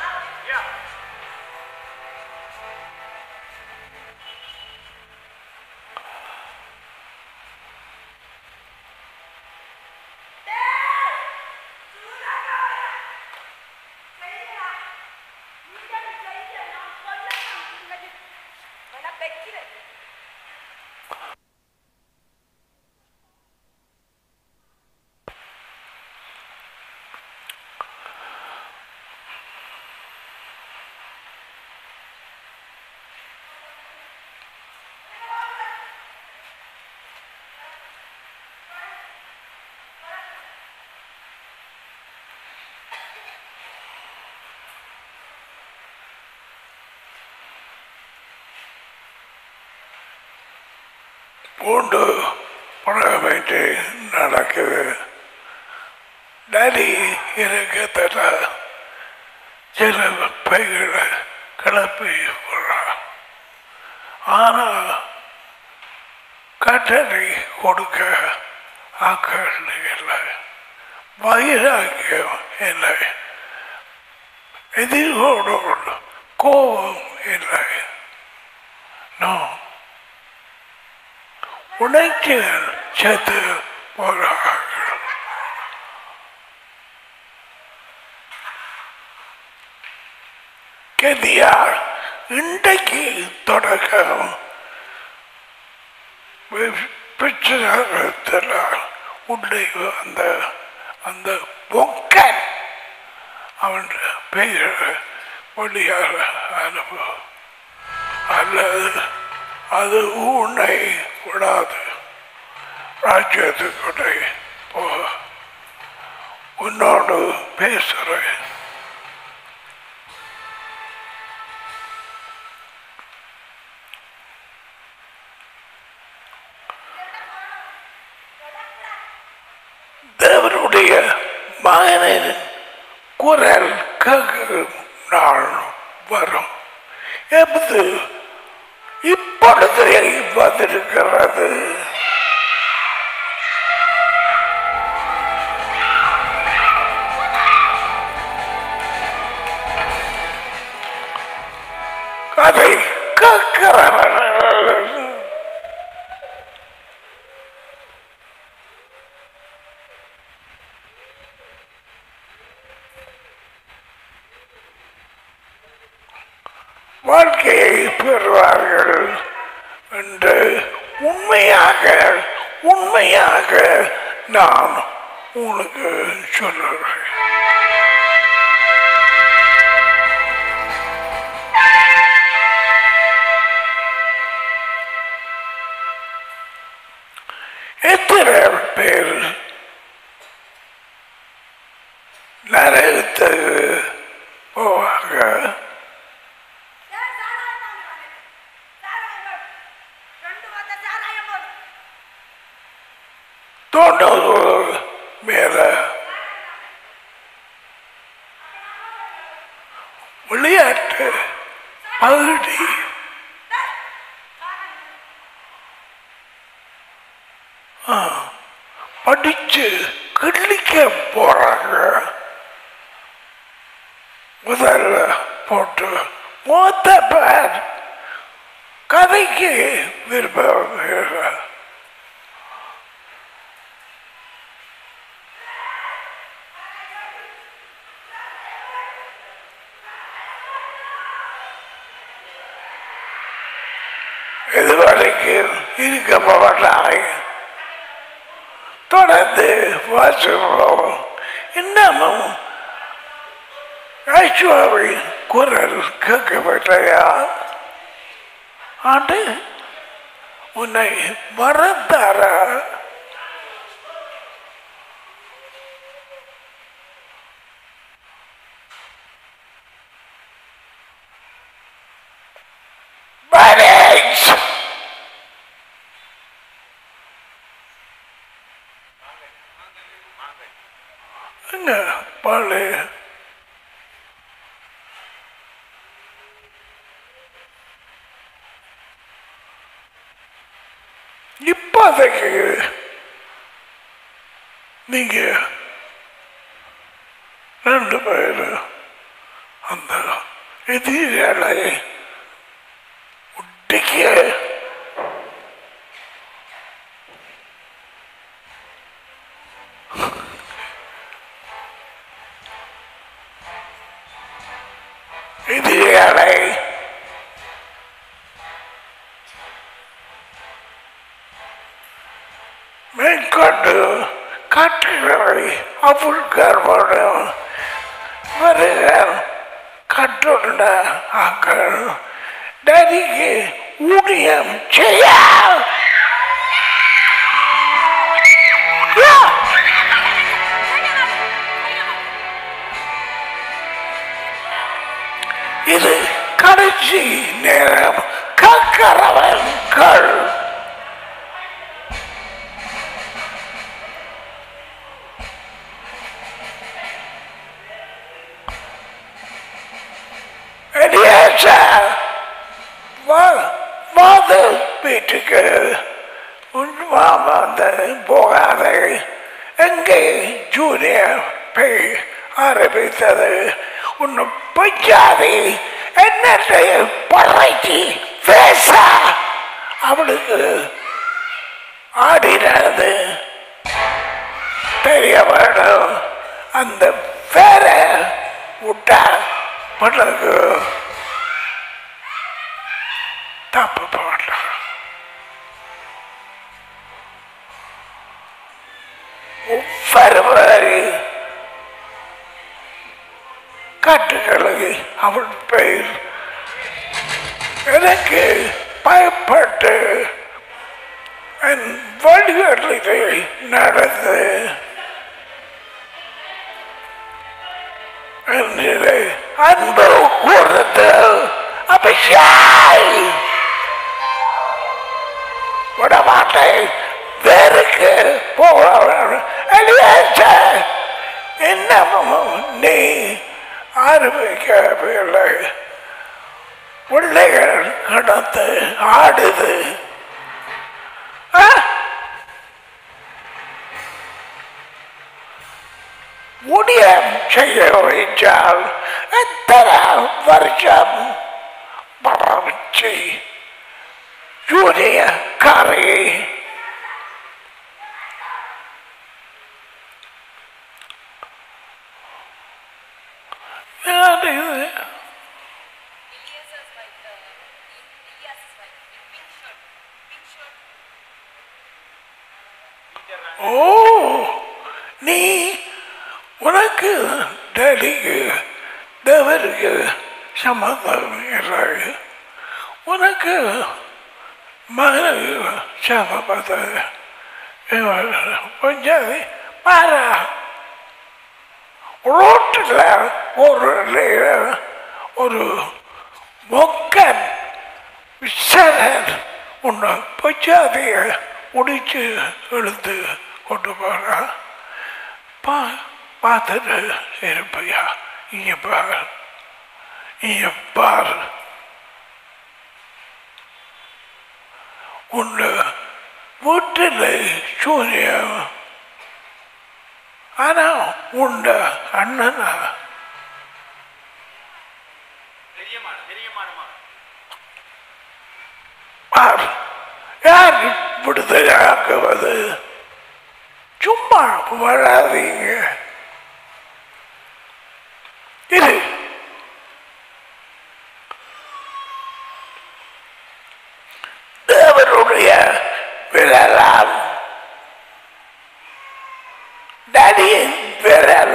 Speaker 1: பூண்டு பழகமைட்டு நடக்குது நரி எனக்கு தர சில பைகளை கிளப்பி விடுறான் ஆனால் கட்டளை கொடுக்க ஆக்கள் இல்லை வைராக்கியம் இல்லை எதிர்கோடு கோபம் இல்லை நோ உணர்ச்சிகள் செத்து போகிறார்கள் கெதியார் இன்றைக்கு தொடக்கம் பிச்சைத்தில் உள்ளே அந்த அந்த பொக்கன் அவன் பெயர் வழியாக அனுப்பு அல்லது அது உன்னை விடாது ராஜ்யத்துக்குள்ளே போ உன்னோடு பேசுகிறேன் தேவனுடைய மகனின் குரல் கேட்கும் நாள் வரும் எப்போது இப்பொழுது வந்திருக்கிறது அதை கேட்கிறவர்கள் வாழ்க்கையை பெறுவார்கள் என்று உண்மையாக உண்மையாக நான் உனக்கு சொல்லுறேன் எத்தனை பேர் நரகத்துக்கு போவாங்க தொண்ணூறு மேல விளையாட்டு பகுதி ஆ, படிச்சு கிள்ளிக்க போறாங்க முதல்ல போட்டு மூத்த பேர் கதைக்கு விரும்ப இதுவரைக்கும் இருக்க மாட்டாங்க தொடர்ந்து வாசிக்கிறோம் இன்னமும் ஐஸ்வரின் குரல் கேட்கப்பட்டயா ஆண்டு உன்னை மறந்தாரா Marriage! என்ன பாலு இப்போதைக்கு நீங்க ரெண்டு பேர் அந்த எதிரிகளை ஒட்டிக்க எதிரிகளை மேற்கொண்டு காட்டுகளை அபுல்கர்வோட வருகிறார் கட்டுண்ட ஆக்கள் டரிக்கு ஊதியம் செய்ய இது கடைசி நேரம் கக்கரவன்கள் Eliasa, வா வாத வீட்டுக்கு உன் மாமா அந்த போகாதே எங்கே ஜூனியர் பெய் ஆரம்பித்தது உன்னை பைச்சாதி என்னத்தை பறைச்சி பேச அவளுக்கு ஆடினது தெரிய வேணும் அந்த பேரை விட்டா பிறகு தப்பு போட்டான் ஒவ்வொரு கட்டுகளுக்கு அவள் பெயர் எனக்கு பயப்பட்டு என் வழிகளிலே நடந்து என்னிலே அன்பு கூர்ந்து அபிஷாய் விடமாட்டேன் வேறுக்கு போகிறவன் இன்னமும் நீ ஆரம்பிக்கவில்லை பிள்ளைகள் கடந்து ஆடுது ஆ? முடியம் செய்ய வைத்தால் எத்தனை வருஷம் பரவச்சு ஜூனிய காரை யார் இது ஓ நீ உனக்கு டேடிக்கு தேவருக்கு சம்மந்தம் இல்லை உனக்கு மகனுக்கு சம்மந்தம் கொஞ்சம் பாரா ரோட்டில் ஒரு லே- ஒரு மொக்கன் விசரன் உன்னை பொச்சாதிய முடிச்சு இழுத்து கொண்டு போகிறான் பா பார்த்துட்டு இருப்பையா இங்க பார் இங்க பார் உன்னை வீட்டில் சூரியன் ஆனா உண்ட அண்ணனா
Speaker 3: பெரியமான பெரியமான மகன்
Speaker 1: பார் யார் விடுதலையாக்குவது சும்மா வராதீங்க இது தேவனுடைய விரலால் டடியின் விரல்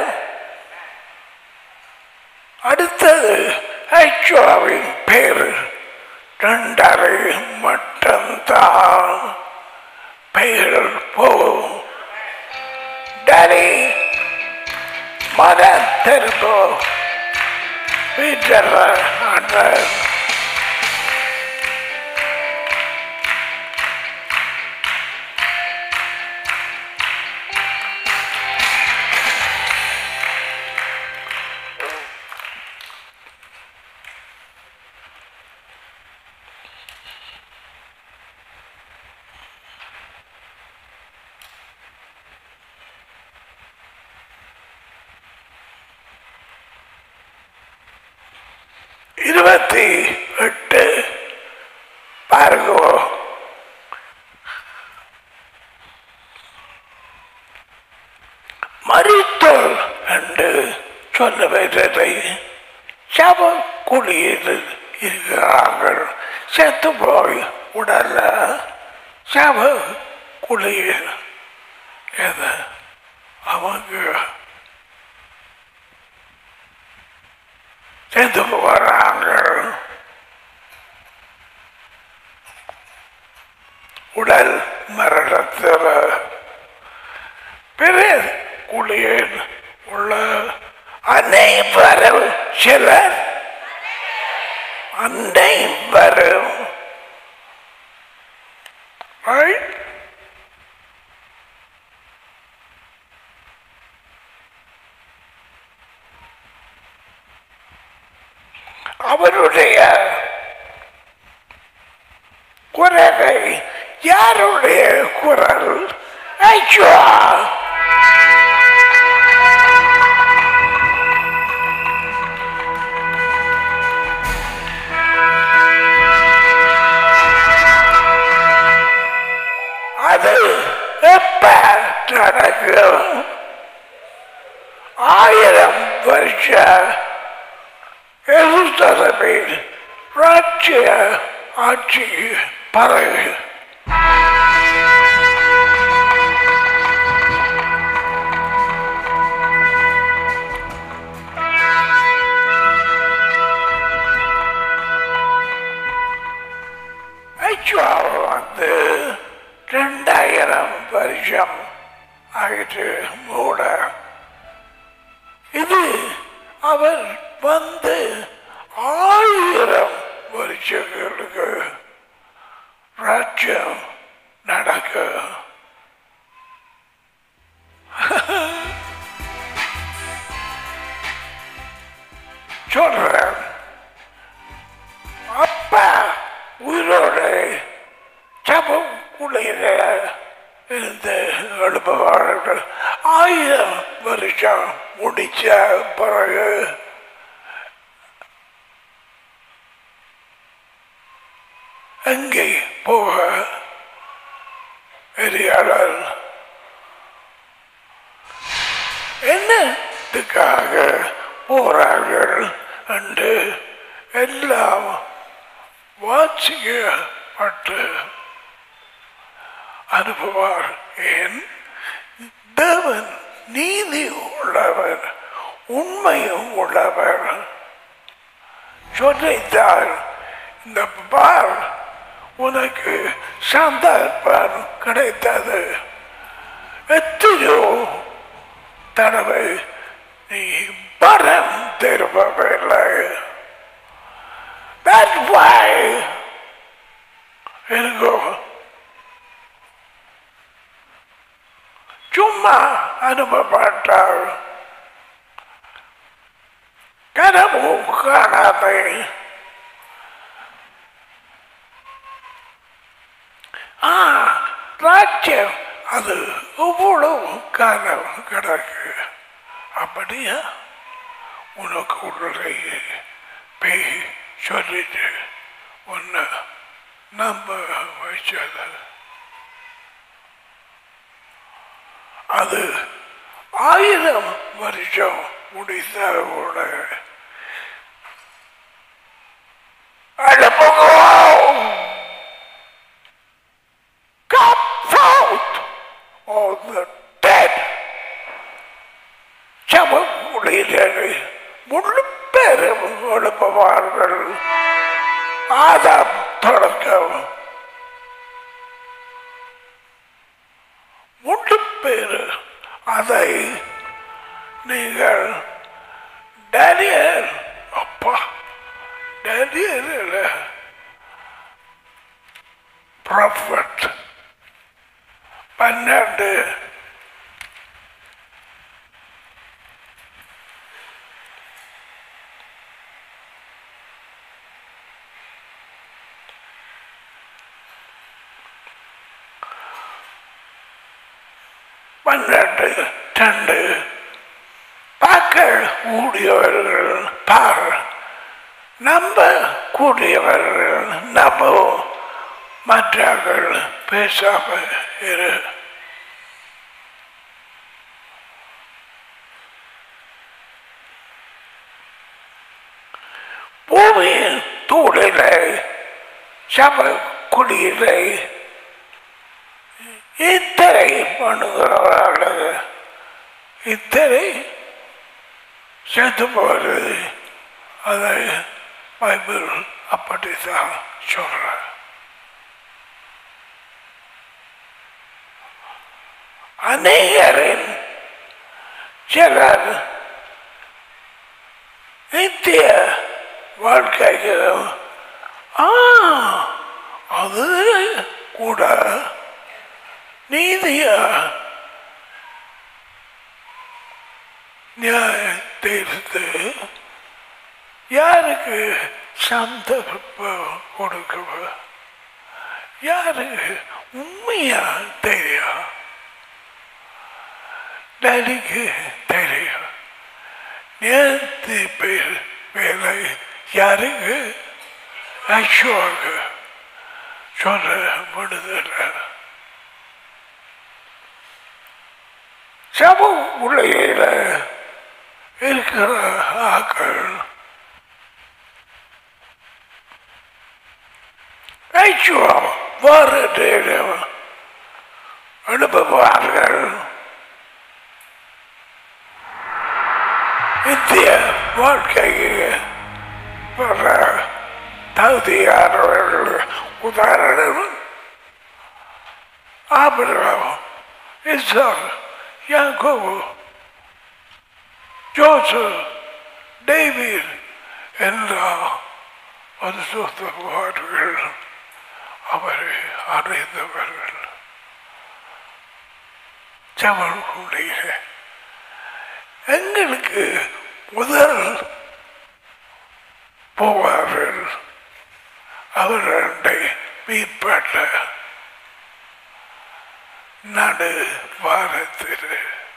Speaker 1: அடுத்தது ஐஸ்வரின் பேரு ரெண்டரை மட்டும்தான் பெயர் போகும் டடி மத திருப்போ வீட்டில் அண்ணன் இருபத்தி எட்டு பாருங்க மறித்தோர் என்று சொல்ல வேண்டதை சப குடியில் இருக்கிறார்கள் செத்து போய் உடல்ல சப குடியில் எது அவங்க செத்து போகிறாங்க உடல் மரணத்தில் பெரிய குளியல் உள்ள அனைவரும் சிலர் அனைவரும் Right? அவருடைய குரலை யாருடைய குரல் ஐயோ அது எப்ப நடக்கும் ஆயிரம் வருஷ எருசலமில் ராஜ்ய ஆட்சி பறகு ஆக்சுவல் வந்து ரெண்டாயிரம் வருஷம் ஆகிட்டு மூட இது அவர் வந்து ஆயிரம் வருஷங்களுக்கு ராஜ்யம் நடக்க சொல்றேன் அப்பா உயிரோட சபம் உலகில இருந்து எழுப்புவார்கள் ஆயிரம் வருஷம் முடிச்ச பிறகு எங்கே போக எரியாளர் என்னத்துக்காக போறார்கள் என்று எல்லாம் வாசிக்கப்பட்டு அனுப்புவார் ஏன் தேவன் நீதி உள்ளவர் உண்மையும் உள்ளவர் சொல்லித்தார் இந்த பார் உனக்கு சந்தர்ப்பம் கிடைத்தது எத்தனையோ தடவை நீ பரம் திரும்பவில்லை That's why எனக்கு சும்மா அனுப்பப்பட்டார் கனவு காணாதை ஆ ராஜ்யம் அது எவ்வளவு காலம் கிடக்கு அப்படியா உனக்கு உள்ளே பேய் சொல்லிட்டு உன்னை நம்ப வச்சது அது ஆயிரம் வருஷம் முடிந்த கூட அனுப்புகிறோம் Come forth, all the dead. சமம் முடிகிறது முழு பேரும் எழுப்புவார்கள் ஆதாம் தொடக்கம் முழு பேர் அதை நீங்கள் டேனியல் அப்பா டேனியல் ப்ராஃபட் பன்னெண்டு பன்னெண்டு ரெண்டு பார்க்க கூடியவர்கள் பார் நம்ப கூடியவர்கள் நம்ப மற்றவர்கள் பேசாம இரு பூமியின் தூளிலே சப குடியிலே இத்தனை பண்ணுகிறவர்கள் இத்தனை செத்து போகிறது அதை பைபிள் அப்படித்தான் சொல்ற அநேகரின் சிலர் நித்திய வாழ்க்கைக்கு ஆ அது கூட நீதியா நியாய தீர்த்து யாருக்கு சந்தர்ப்பம் கொடுக்கவ யாருக்கு உண்மையா தெரியும் டேடிக்கு தெரியும் நேர்த்தி பேர் வேலை யாருக்கு ஐஷோக்கு சொல்ல விடுதலை சம உலகையில் இருக்கிற ஆக்கள் ஐச்சுவம் வேறு நேரம் எழுப்புவார்கள் இந்திய வாழ்க்கைக்கு வர தகுதியானவர்கள் உதாரணம் ஆபிரகாம் இசாக் யாக்கோபு ஜோசப் டேவிட் எல்லா பரிசுத்தவான்கள் அவரை அறிந்தவர்கள் ஜமல்குடைய எங்களுக்கு முதல் போவார்கள் அவர்களை மீட்பட்ட நடு வாரத்தில்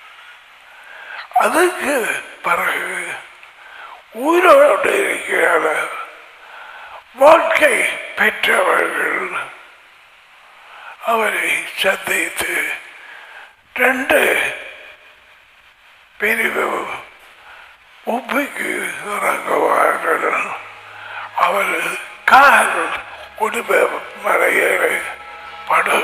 Speaker 1: அதுக்கு பிறகு உயிரோடு இருக்கிற வாழ்க்கை பெற்றவர்கள் அவரை சந்தித்து ரெண்டு பிரிவு உப்புக்கு இறங்குவார்கள் அவர் கால் குடும்ப மலையேறு படு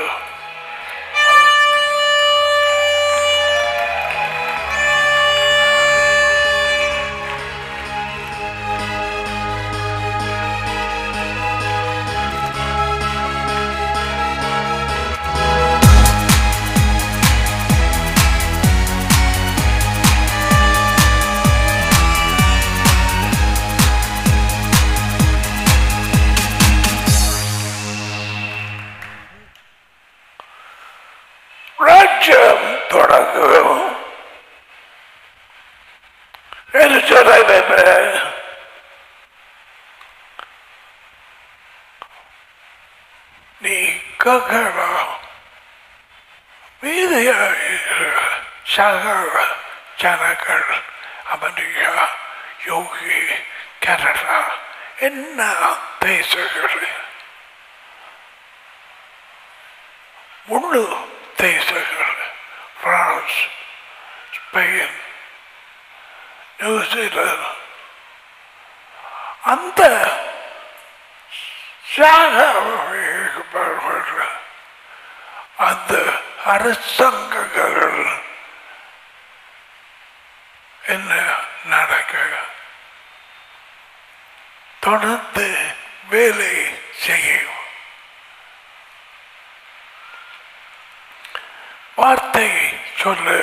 Speaker 1: ராஜ்யம் தொடங்கும் எருசலேமே நீ ககனம் மீதியாக சகல ஜனங்கள் அமெரிக்கா யோகி கனடா என்ன தேசங்கள் முழு தேசங்கள் பிரான்ஸ் ஸ்பெயின் நியூசிலாந்து அந்த சாகப்படுகிற அந்த அரசாங்கங்கள் என்ன நடக்க தொடர்ந்து வேலை செய்யும் வார்த்தை சொல்லு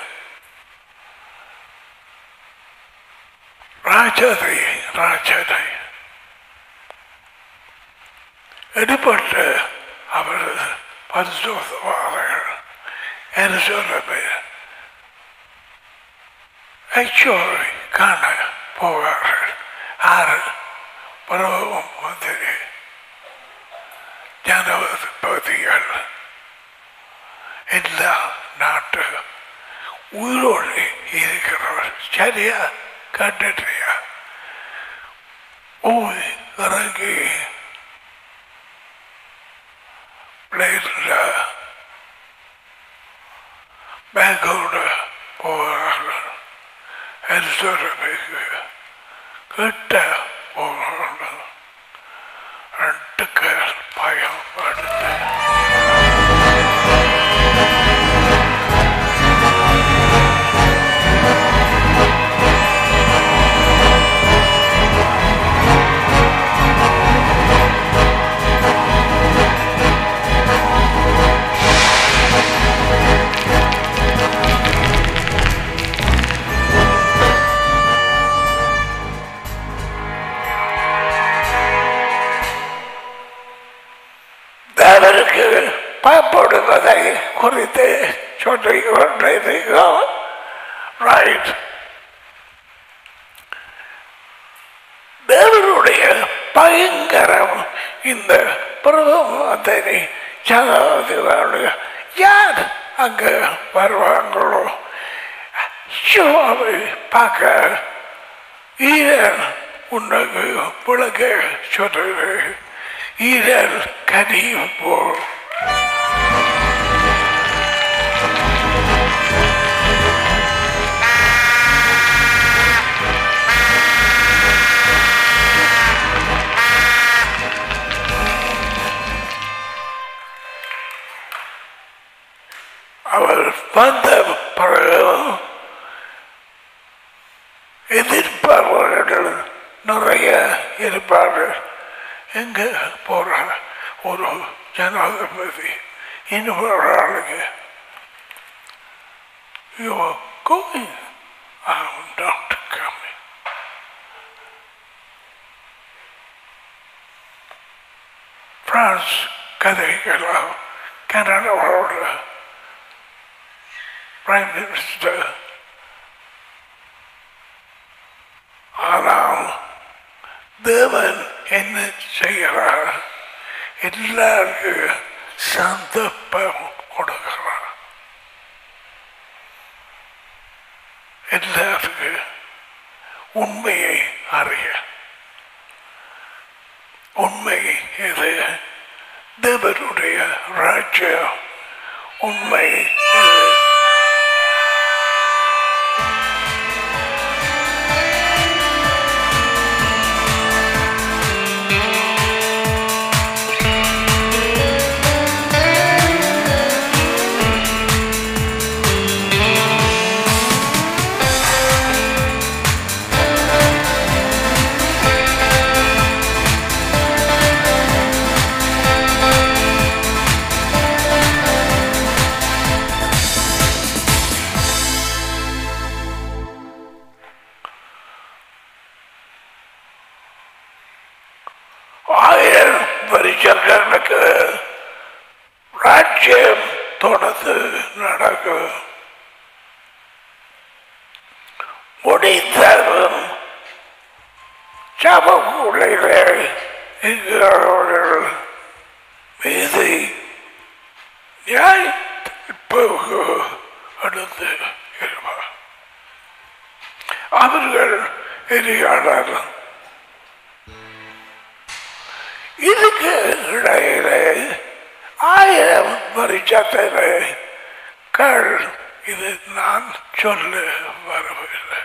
Speaker 1: ராஜதை ராஜதை எடுபட்ட அவர் பரிசோதவார்கள் என்று சொல்லவே ஐச்சோரை காண போவார்கள் ஆறு பருவம் வந்து ஜனவரி பகுதிகள் எல்லா நாட்டு உயிரோடு இருக்கிறவர் சரியா கண்டுட்டியா போய் இறங்கி பிளேனில் பேங்கோட போகிறார்கள் எரிசோரமைக்கு கிட்ட போகிறார்கள் ரெண்டு பேர் பயம் எடுத்து தேவனுக்கு பயப்படுவதை குறித்து சொல்லிக் கொண்டிருக்கிறோம் ரைட் தேவனுடைய பயங்கரம் இந்த பிரதமத்தை ஜனாதிபதி யார் அங்க வருவாங்களோ சிவாவை பார்க்க ஈரன் உனக்கு புழக சொல்றது ஈரல் கனியும் போல் வந்த பிறகு எதிர்ப்பாளர்கள் நிறைய இருப்பார்கள் எங்க போற ஒரு ஜனாதிபதி இன்னொரு ஆளுக்கு You are going. I'm not coming. France கதைகளாம் கனடாவோட பிரைம் மினிஸ்டர் ஆனால் தேவன் என்ன செய்கிறார் எல்லாருக்கும் சந்தர்ப்பம் கொடுக்கிறார் எல்லாருக்கும் உண்மையை அறிய உண்மை இது தேவனுடைய ராஜ்யம் உண்மை இது ஆயிரம் வருஷங்களுக்கு ராஜ்யம் தொடர்ந்து நடக்கும் முடித்ததும் சபகுலையிலே இருக்கிறவர்கள் மீது நியாய தீர்ப்புக்கு எடுத்து இருப்பார் அவர்கள் எரியாளர்கள் இதுக்கு இடையில ஆயிரம் வருஷத்தில கள் இது நான் சொல்ல வரவில்லை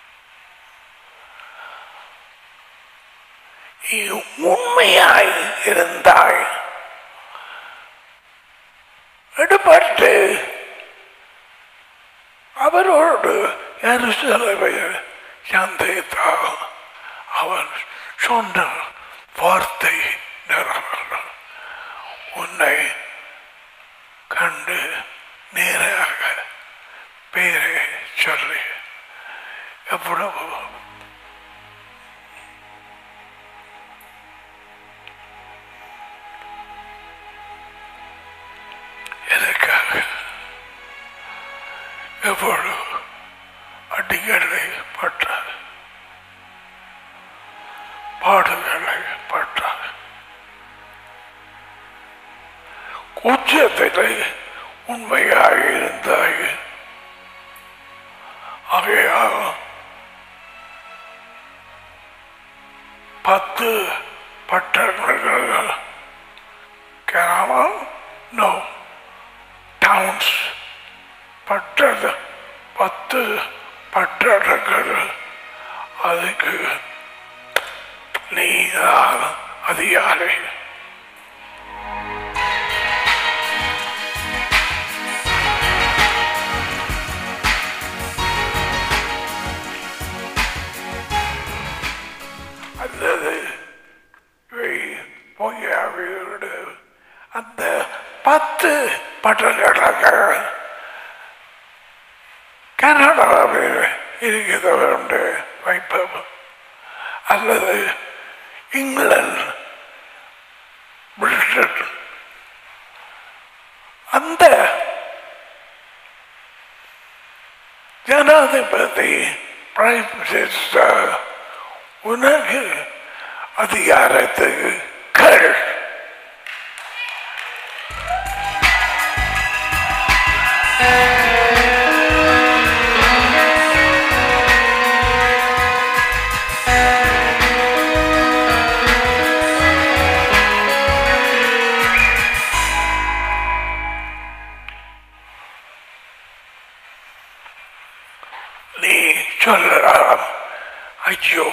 Speaker 1: நீ உண்மையாய் இருந்தாய் எடுபட்டு அவரோடு எருசலேமை சந்தித்தால் அவன் சொன்ன வார்த்தை நிறைவேறும் உன்னை கண்டு நேராக பேரை சொல்லி எவ்வளவு எனக்காக எவ்வளவு அடிகளை பட்டார் பாடுகளை பட்டார் உச்சத்திலே உண்மையாக இருந்தாய் ஆகையால் பத்து பட்டணங்கள் கிராமம் நோ டவுன்ஸ் பட்டண பத்து பட்டணங்கள் அதுக்கு நீதான் அதிகாரி அல்லது இவை பொய்யாவியோடு அந்த பத்து பட்டணங்கள் கனடாவில் இருக்கிறது என்று வைப்போம் அல்லது இங்கிலாந்து பிரிட்டன் அந்த ஜனாதிபதி பிரைம் மினிஸ்டர் உனக்கு அதிகாரத்துக்கு கீழ் நீ சொல்லலாம் ஐயோ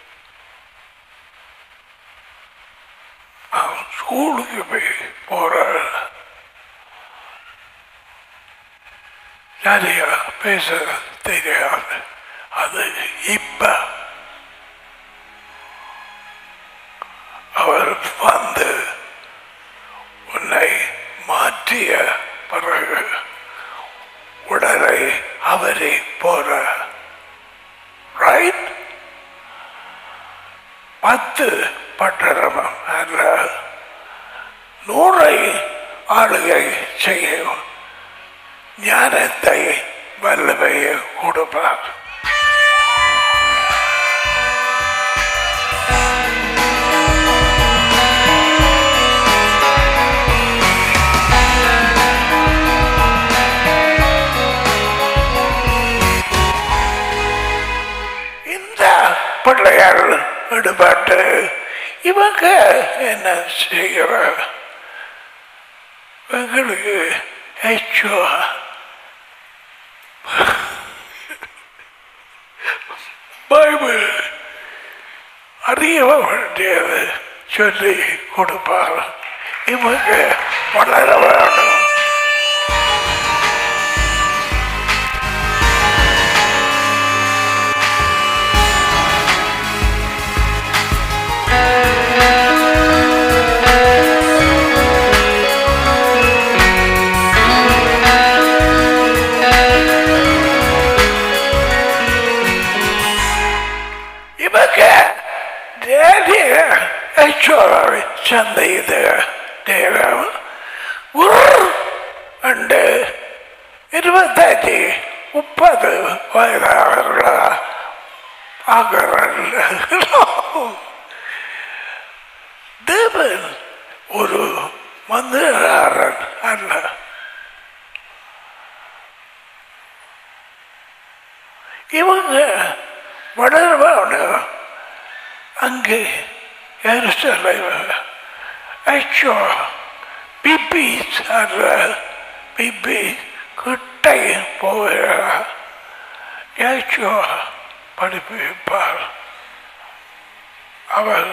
Speaker 1: அவன் ஸ்கூலுக்கு போய் போற சரியா பேச தெரியாது அது இப்ப அவர் வந்து உன்னை மாற்றிய பிறகு உடலை அவரை போற ரைட் பத்து பட்டணம் அல்ல நூறை ஆளுகை செய்யும் ஞானத்தை வல்லமையை கொடுப்பார் இந்த பிள்ளைகள் விடுபட்டு இவங்க என்ன செய்கிற எங்களுக்கு ஹெச்சோ பைபிள் அறிய வேண்டியது சொல்லி கொடுப்பார் இவங்க வளர வேணும் இவங்க டேடிய ஐச்சோராவை சந்தையில் நேரம் அண்டு இருபத்தஞ்சு முப்பது வயதாகிறா ஆகிறார்கள் தேவன் ஒரு மந்திரகாரன் அல்ல இவங்க வளர்வான அங்கே எருசலேம் ஐயோ பிபி அல்ல பிபி கிட்டை போகிறா ஐயோ படிப்பிப்பார் அவர்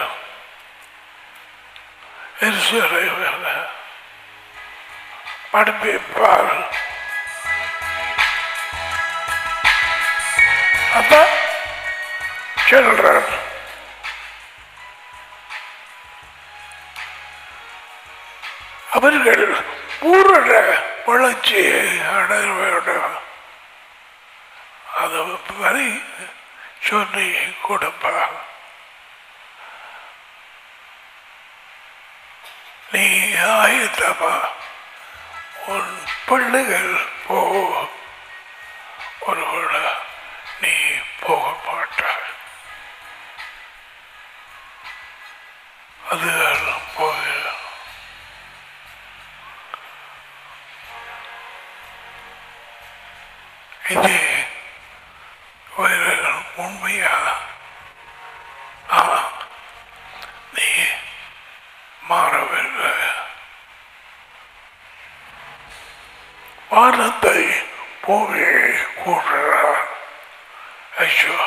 Speaker 1: எருசலேம் படிப்பிப்பார் அதான் children. அவர்கள் பூரண வளர்ச்சியை அடைய வேண்டும் அது வரை சொல்லி கொடுப்பார் நீ ஆயுதமா உன் பிள்ளைகள் போ ஒருவர நீ போக மாட்டாய் அது போக இது ஒரு உண்மையா ஆ, நீ மாறவில்லை வானத்தை பூமியை கூடுறார் ஐயோ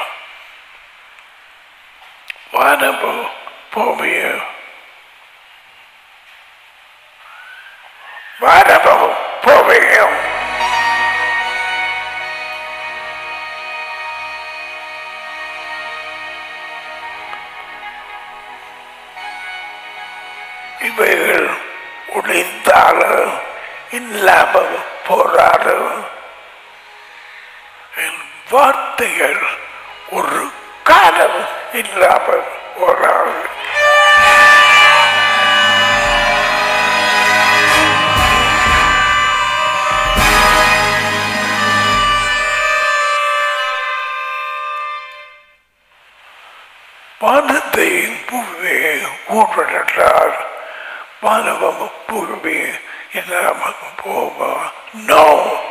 Speaker 1: வானமும் பூமியும் வானமும் பூமியும் இவைகள் ஒளிந்தாலும் இல்லாமல் போராடும் என் வார்த்தைகள் ஒரு காலம் இல்லாமல் போராடும் வானத்தையும் பூமியை ஊன்றென்றால் வானவம் பூமி இல்லாமல் போமா நோ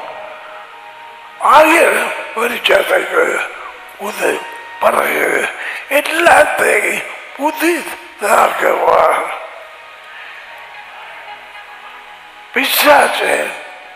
Speaker 1: ஆயிரம் பரிச்சாதங்கள் உது பிறகு எல்லாத்தையும் புதிதாகவா பிசாசன்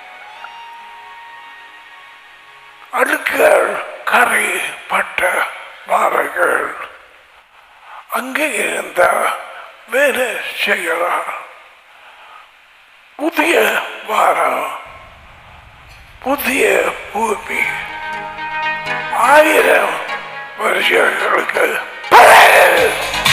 Speaker 1: அழுக்கள் கரை பட்ட பாறைகள் அங்கே இருந்த வேலை செய்யலாம் புதிய வாரம் புதிய பூமி ஆயிரம் வருஷங்களுக்கு பிறகு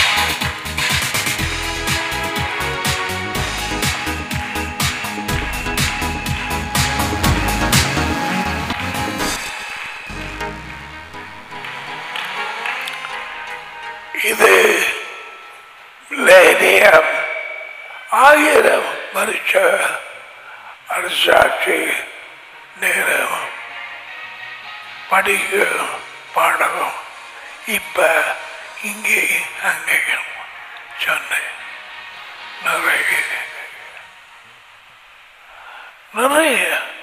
Speaker 1: இது மில்லேனியம் ஆயிரம் வருஷ அரசாட்சி நேரம் படிக்க பாடகம் இப்ப இங்கே அங்கேயும் சொன்னேன் நிறைய நிறைய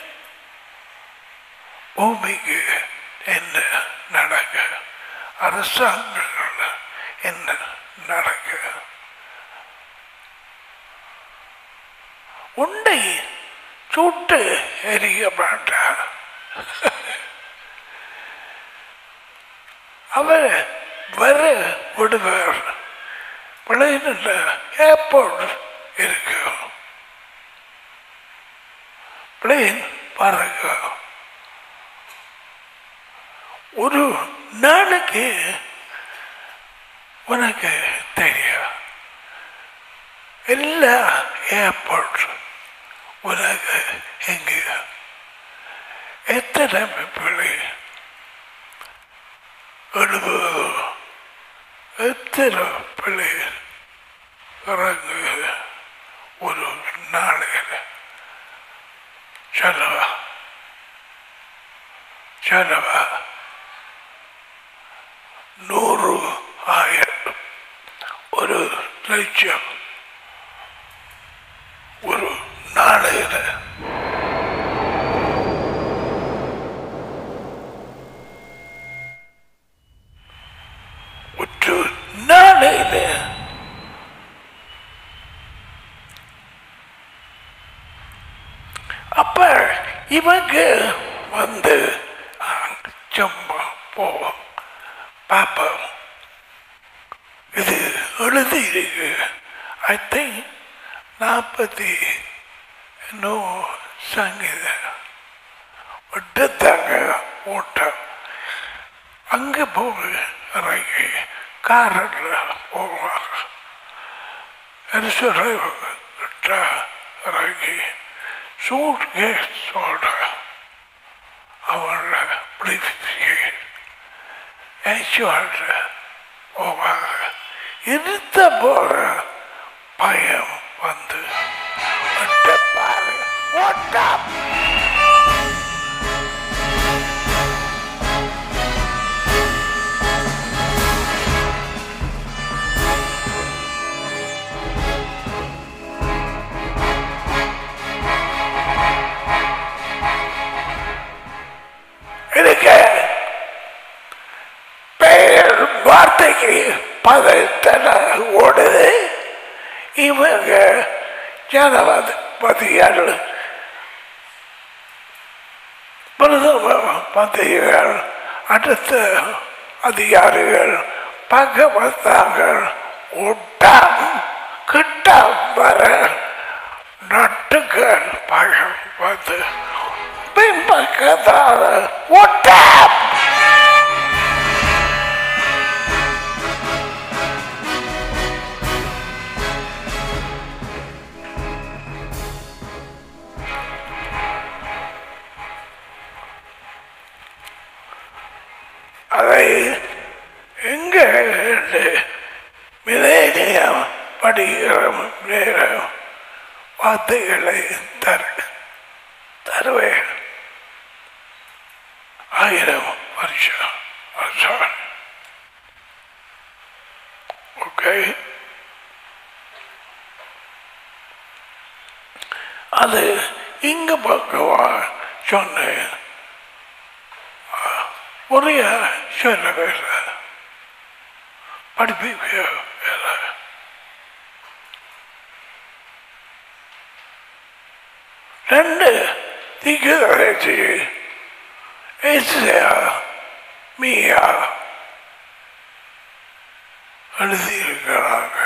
Speaker 1: பூமிக்கு என்ன நடக்க அரசாங்கங்கள் என்ன நடக்க உண்டை சுட்டு எரிய மாட்டார் அவர் வர விடுவார் பிள்ளைல ஏர்போர்ட் இருக்கு பிளேன் பறக்க ஒரு நாளைக்கு உனக்கு தெரியும் எல்லா ஏர்போர்ட் உனக்கு எங்க எத்தனை பிள்ளை எழுபது எத்தனை பிள்ளை இறங்கு ஒரு நாளையில் சொல்லவா சொல்லவா நூறு ஆயிரம் ஒரு லட்சம் ஒரு நாளையில் ஒரு நாளையில் அப்ப இவங்க வந்து ஆ, சும்மா போவோம் பார்ப்போம் இது எழுதி இருக்கு ஐ திங்க் நாற்பத்தி இன்னும் சங்கீத விட்டுத்தாங்க ஓட்டம் அங்கே போய் இறங்கி காரில் போவாங்க கிட்ட இறங்கி சூட் கேஸோட அவங்கள பிடிச்சி ஏச்சுவாங்க போவாங்க இருந்த போற பயம் வந்து பாரு ஓட்டம் எனக்கு பெயர் வார்த்தைக்கு பதத்தன ஓடுது இவங்க ஜனபதிகள் பிரதம மந்திரிகள் அடுத்த அதிகாரிகள் பகவத்தார்கள் ஒட்டாம் கிட்டம் வர நட்டுகள் பழம் வந்து பின்பக்கத்தார ஒட்டாம் அதை எங்க மிலேனியம் படிக்கிற நேரம் வார்த்தைகளை தர தருவேன் ஆயிரம் வருஷம் வருஷம் ஓகே அது இங்க பக்கவா சொன்னேன் முறைய சொல்லவே இல்லை படிப்பிக்க வேலை ரெண்டு திகழ்ச்சி ஏசியா மீயா எழுதியிருக்கிறாங்க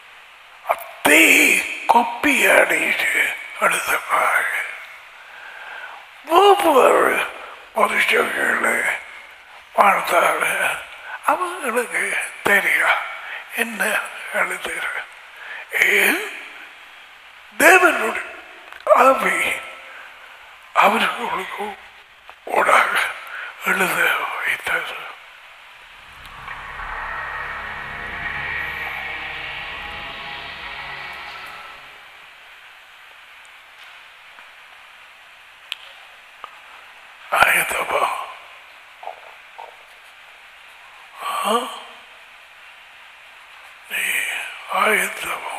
Speaker 1: அத்தை கொப்பி அடிச்சு எழுதுறாங்க ஒவ்வொரு மனுஷங்களை வாழ்ந்தாரு அவங்களுக்கு தெரியும் என்ன எழுதுற ஏன் தேவனுடைய ஆவி அவர்களுக்கு ஊடாக எழுத வைத்தது ஆயத்தப்பா நீ ஆயத்தப்பா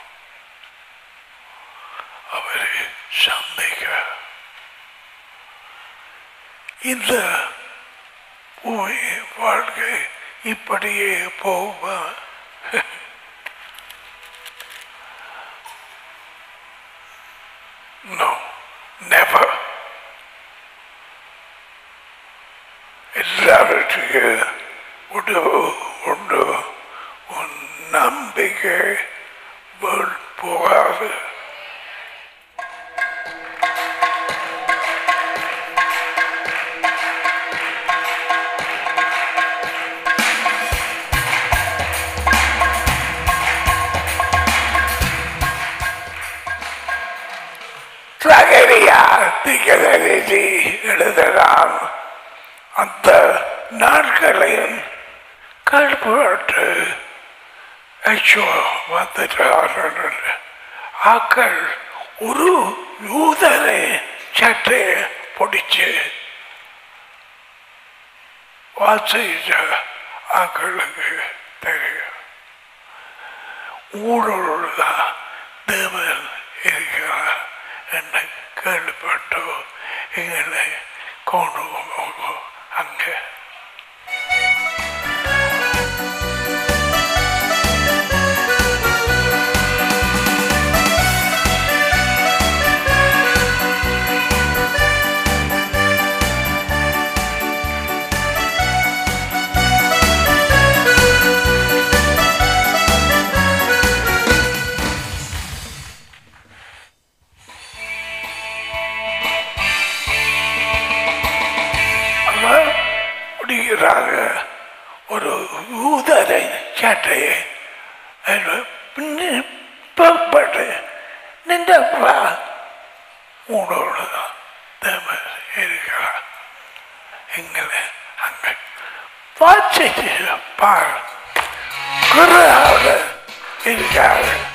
Speaker 1: அவரை சந்திக்க இந்த பூமி வாழ்க்கை இப்படியே போகுமா No, never. எல்லாவற்றுக்கு உணவு உண்டு உன் நம்பிக்கை வீண் போகாது சகரியா திகழி எழுதலாம் அந்த நாட்களையும் கல்பட்டு ஐயோ வந்துட்டார்கள் ஆக்கள் ஒரு யூதரை சட்டை பிடிச்சு வாசிச்ச ஆக்களுக்கு தெரியும் ஊழல்தான் தேவன் இருக்கிறார் என்று கேள்விப்பட்டு எங்களை கொண்டு போகும் அங்கே அவர் பிடிக்கிறாங்க ஒரு ஊதரை சட்டையை பின்னப்பட்டு நின்றப்பா உங்களோட தேவன் இருக்கிறார் எங்களை அங்கே வாட்சிச்சு பார் குருவாக இருக்காரு